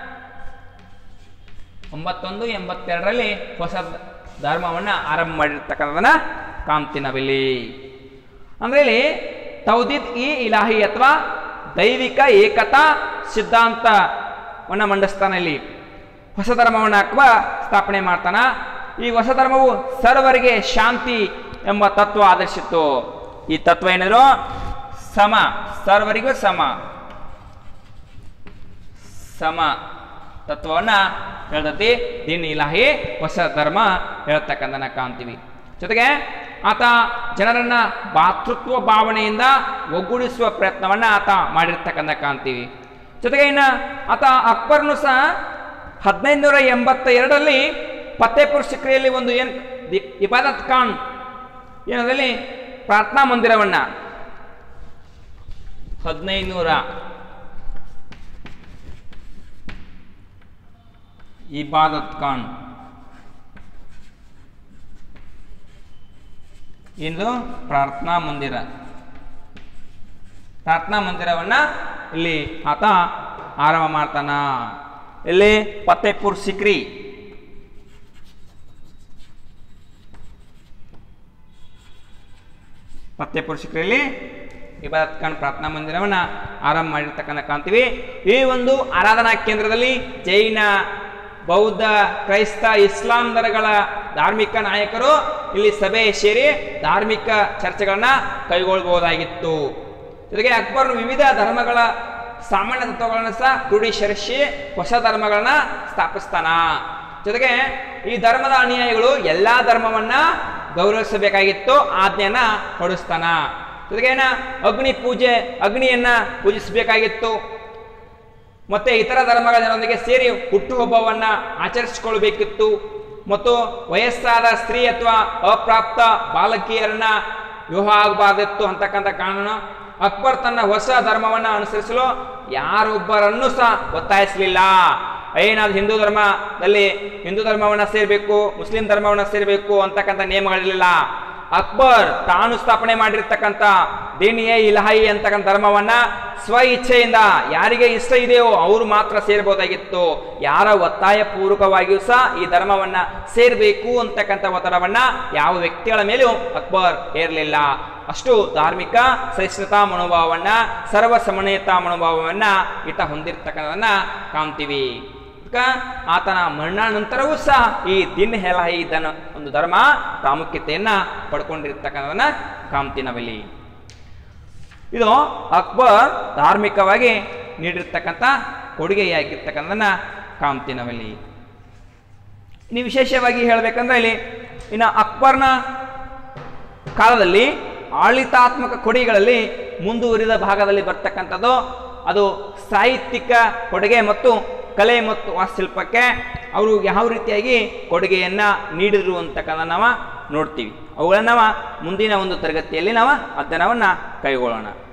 ಒಂಬತ್ತೊಂದು ಎಂಬತ್ತೆರಡರಲ್ಲಿ ಹೊಸ ಧರ್ಮವನ್ನು ಆರಂಭ ಮಾಡಿರ್ತಕ್ಕಂಥದನ್ನ ಕಾಣ್ತೀವಿ ನಾವಿಲ್ಲಿ ಅಂದ್ರೆ ಇಲ್ಲಿ ತೌದಿದ್ ಇ ಇಲಾಹಿ ಅಥವಾ ದೈವಿಕ ಏಕತಾ ಸಿದ್ಧಾಂತವನ್ನು ಮಂಡಿಸ್ತಾನೆ ಇಲ್ಲಿ ಹೊಸ ಧರ್ಮವನ್ನು ಹಾಕುವ ಸ್ಥಾಪನೆ ಮಾಡ್ತಾನ ಈ ಹೊಸ ಧರ್ಮವು ಸರ್ವರಿಗೆ ಶಾಂತಿ ಎಂಬ ತತ್ವ ಆದರ್ಶಿತ್ತು ಈ ತತ್ವ ಏನಾದ್ರು ಸಮ ಸರ್ವರಿಗೂ ಸಮ ಸಮ ತತ್ವವನ್ನ ಹೇಳ್ತತಿ ದೀನ್ ಇಲಾಹಿ ಹೊಸ ಧರ್ಮ ಹೇಳ್ತಕ್ಕಂಥನ ಕಾಣ್ತೀವಿ ಜೊತೆಗೆ ಆತ ಜನರನ್ನ ಭಾತೃತ್ವ ಭಾವನೆಯಿಂದ ಒಗ್ಗೂಡಿಸುವ ಪ್ರಯತ್ನವನ್ನ ಆತ ಮಾಡಿರ್ತಕ್ಕಂಥ ಕಾಣ್ತೀವಿ ಜೊತೆಗೆ ಇನ್ನು ಆತ ಅಕ್ಬರ್ನು ಸಹ ಹದಿನೈದುನೂರ ಎಂಬತ್ತ ಎರಡರಲ್ಲಿ ಫತೇಪುರ್ ಸಿಕ್ರಿಯಲ್ಲಿ ಒಂದು ಏನು ಇಬಾದತ್ ಖಾನ್ ಏನದಲ್ಲಿ ಪ್ರಾರ್ಥನಾ ಮಂದಿರವನ್ನ ಹದಿನೈದುನೂರ ಇಬಾದತ್ ಖಾನ್ ಇದು ಪ್ರಾರ್ಥನಾ ಮಂದಿರ ಪ್ರಾರ್ಥನಾ ಮಂದಿರವನ್ನ ಇಲ್ಲಿ ಆತ ಆರಂಭ ಮಾಡ್ತಾನ ಇಲ್ಲಿ ಫತೇಪುರ್ ಸಿಕ್ರಿ ಫತೇಪುರ್ ಸಿಕ್ರಿಯಲ್ಲಿ ಇಬಾದತ್ ಖಾನ್ ಪ್ರಾರ್ಥನಾ ಮಂದಿರವನ್ನ ಆರಂಭ ಮಾಡಿರ್ತಕ್ಕಂಥ ಕಾಣ್ತೀವಿ ಈ ಒಂದು ಆರಾಧನಾ ಕೇಂದ್ರದಲ್ಲಿ ಜೈನ ಬೌದ್ಧ ಕ್ರೈಸ್ತ ಇಸ್ಲಾಂ ಧರ್ಮಗಳ ಧಾರ್ಮಿಕ ನಾಯಕರು ಇಲ್ಲಿ ಸಭೆ ಸೇರಿ ಧಾರ್ಮಿಕ ಚರ್ಚೆಗಳನ್ನ ಕೈಗೊಳ್ಳಬಹುದಾಗಿತ್ತು ಜೊತೆಗೆ ಅಕ್ಬರ್ ವಿವಿಧ ಧರ್ಮಗಳ ಸಾಮಾನ್ಯ ತತ್ವಗಳನ್ನು ಸಹ ಕ್ರೋಢೀಕರಿಸಿ ಹೊಸ ಧರ್ಮಗಳನ್ನ ಸ್ಥಾಪಿಸ್ತಾನ ಜೊತೆಗೆ ಈ ಧರ್ಮದ ಅನುಯಾಯಿಗಳು ಎಲ್ಲಾ ಧರ್ಮವನ್ನ ಗೌರವಿಸಬೇಕಾಗಿತ್ತು ಆಜ್ಞೆಯನ್ನ ಹೊಡಿಸ್ತಾನ ಜೊತೆಗೆ ಏನ ಅಗ್ನಿ ಪೂಜೆ ಅಗ್ನಿಯನ್ನ ಪೂಜಿಸಬೇಕಾಗಿತ್ತು ಮತ್ತೆ ಇತರ ಧರ್ಮಗಳ ಜನರೊಂದಿಗೆ ಸೇರಿ ಹುಟ್ಟುಹಬ್ಬವನ್ನ ಆಚರಿಸಿಕೊಳ್ಬೇಕಿತ್ತು ಮತ್ತು ವಯಸ್ಸಾದ ಸ್ತ್ರೀ ಅಥವಾ ಅಪ್ರಾಪ್ತ ಬಾಲಕಿಯರನ್ನ ವಿವಾಹ ಆಗಬಾರ್ದಿತ್ತು ಅಂತಕ್ಕಂಥ ಕಾನೂನು ಅಕ್ಬರ್ ತನ್ನ ಹೊಸ ಧರ್ಮವನ್ನ ಅನುಸರಿಸಲು ಯಾರೊಬ್ಬರನ್ನೂ ಸಹ ಒತ್ತಾಯಿಸಲಿಲ್ಲ ಏನಾದ್ರು ಹಿಂದೂ ಧರ್ಮದಲ್ಲಿ ಹಿಂದೂ ಧರ್ಮವನ್ನ ಸೇರಬೇಕು ಮುಸ್ಲಿಂ ಧರ್ಮವನ್ನ ಸೇರಬೇಕು ಅಂತಕ್ಕಂಥ ನಿಯಮಗಳಿರಲಿಲ್ಲ ಅಕ್ಬರ್ ತಾನು ಸ್ಥಾಪನೆ ಮಾಡಿರ್ತಕ್ಕಂಥ ದೇಣಿಯೇ ಇಲಹಾಯಿ ಅಂತಕ್ಕಂಥ ಧರ್ಮವನ್ನ ಸ್ವ ಇಚ್ಛೆಯಿಂದ ಯಾರಿಗೆ ಇಷ್ಟ ಇದೆಯೋ ಅವರು ಮಾತ್ರ ಸೇರ್ಬೋದಾಗಿತ್ತು ಯಾರ ಒತ್ತಾಯ ಪೂರ್ವಕವಾಗಿಯೂ ಸಹ ಈ ಧರ್ಮವನ್ನ ಸೇರ್ಬೇಕು ಅಂತಕ್ಕಂಥ ಒತ್ತಡವನ್ನ ಯಾವ ವ್ಯಕ್ತಿಗಳ ಮೇಲೂ ಅಕ್ಬರ್ ಹೇರಲಿಲ್ಲ ಅಷ್ಟು ಧಾರ್ಮಿಕ ಸಹಿಷ್ಣುತಾ ಮನೋಭಾವವನ್ನ ಸರ್ವ ಸಮನ್ವಯತಾ ಮನೋಭಾವವನ್ನ ಈತ ಹೊಂದಿರ್ತಕ್ಕಂಥದನ್ನ ಕಾಣ್ತೀವಿ ಅದಕ್ಕ ಆತನ ಮರಣಾನಂತರವೂ ಸಹ ಈ ದಿನ್ ಹೆಲಾಯಿ ದನ ಒಂದು ಧರ್ಮ ಪ್ರಾಮುಖ್ಯತೆಯನ್ನ ಪಡ್ಕೊಂಡಿರ್ತಕ್ಕಂಥದನ್ನ ಕಾಣ್ತೀವಿ ನಾವಿಲ್ಲಿ ಇದು ಅಕ್ಬರ್ ಧಾರ್ಮಿಕವಾಗಿ ನೀಡಿರ್ತಕ್ಕಂಥ ಕೊಡುಗೆಯಾಗಿರ್ತಕ್ಕಂಥದನ್ನ ಕಾಣ್ತೀವಿ ನಾವಿಲ್ಲಿ ಇನ್ನು ವಿಶೇಷವಾಗಿ ಹೇಳಬೇಕಂದ್ರೆ ಇಲ್ಲಿ ಇನ್ನು ಅಕ್ಬರ್ನ ಕಾಲದಲ್ಲಿ ಆಡಳಿತಾತ್ಮಕ ಕೊಡುಗೆಗಳಲ್ಲಿ ಮುಂದುವರಿದ ಭಾಗದಲ್ಲಿ ಬರ್ತಕ್ಕಂಥದ್ದು ಅದು ಸಾಹಿತ್ಯಿಕ ಕೊಡುಗೆ ಮತ್ತು ಕಲೆ ಮತ್ತು ವಾಸ್ತುಶಿಲ್ಪಕ್ಕೆ ಅವರು ಯಾವ ರೀತಿಯಾಗಿ ಕೊಡುಗೆಯನ್ನ ನೀಡಿದ್ರು ಅಂತಕ್ಕಂಥ ನಾವು ನೋಡ್ತೀವಿ ಅವುಗಳನ್ನ ನಾವು ಮುಂದಿನ ಒಂದು ತರಗತಿಯಲ್ಲಿ ನಾವು ಅಧ್ಯಯನವನ್ನ ಕೈಗೊಳ್ಳೋಣ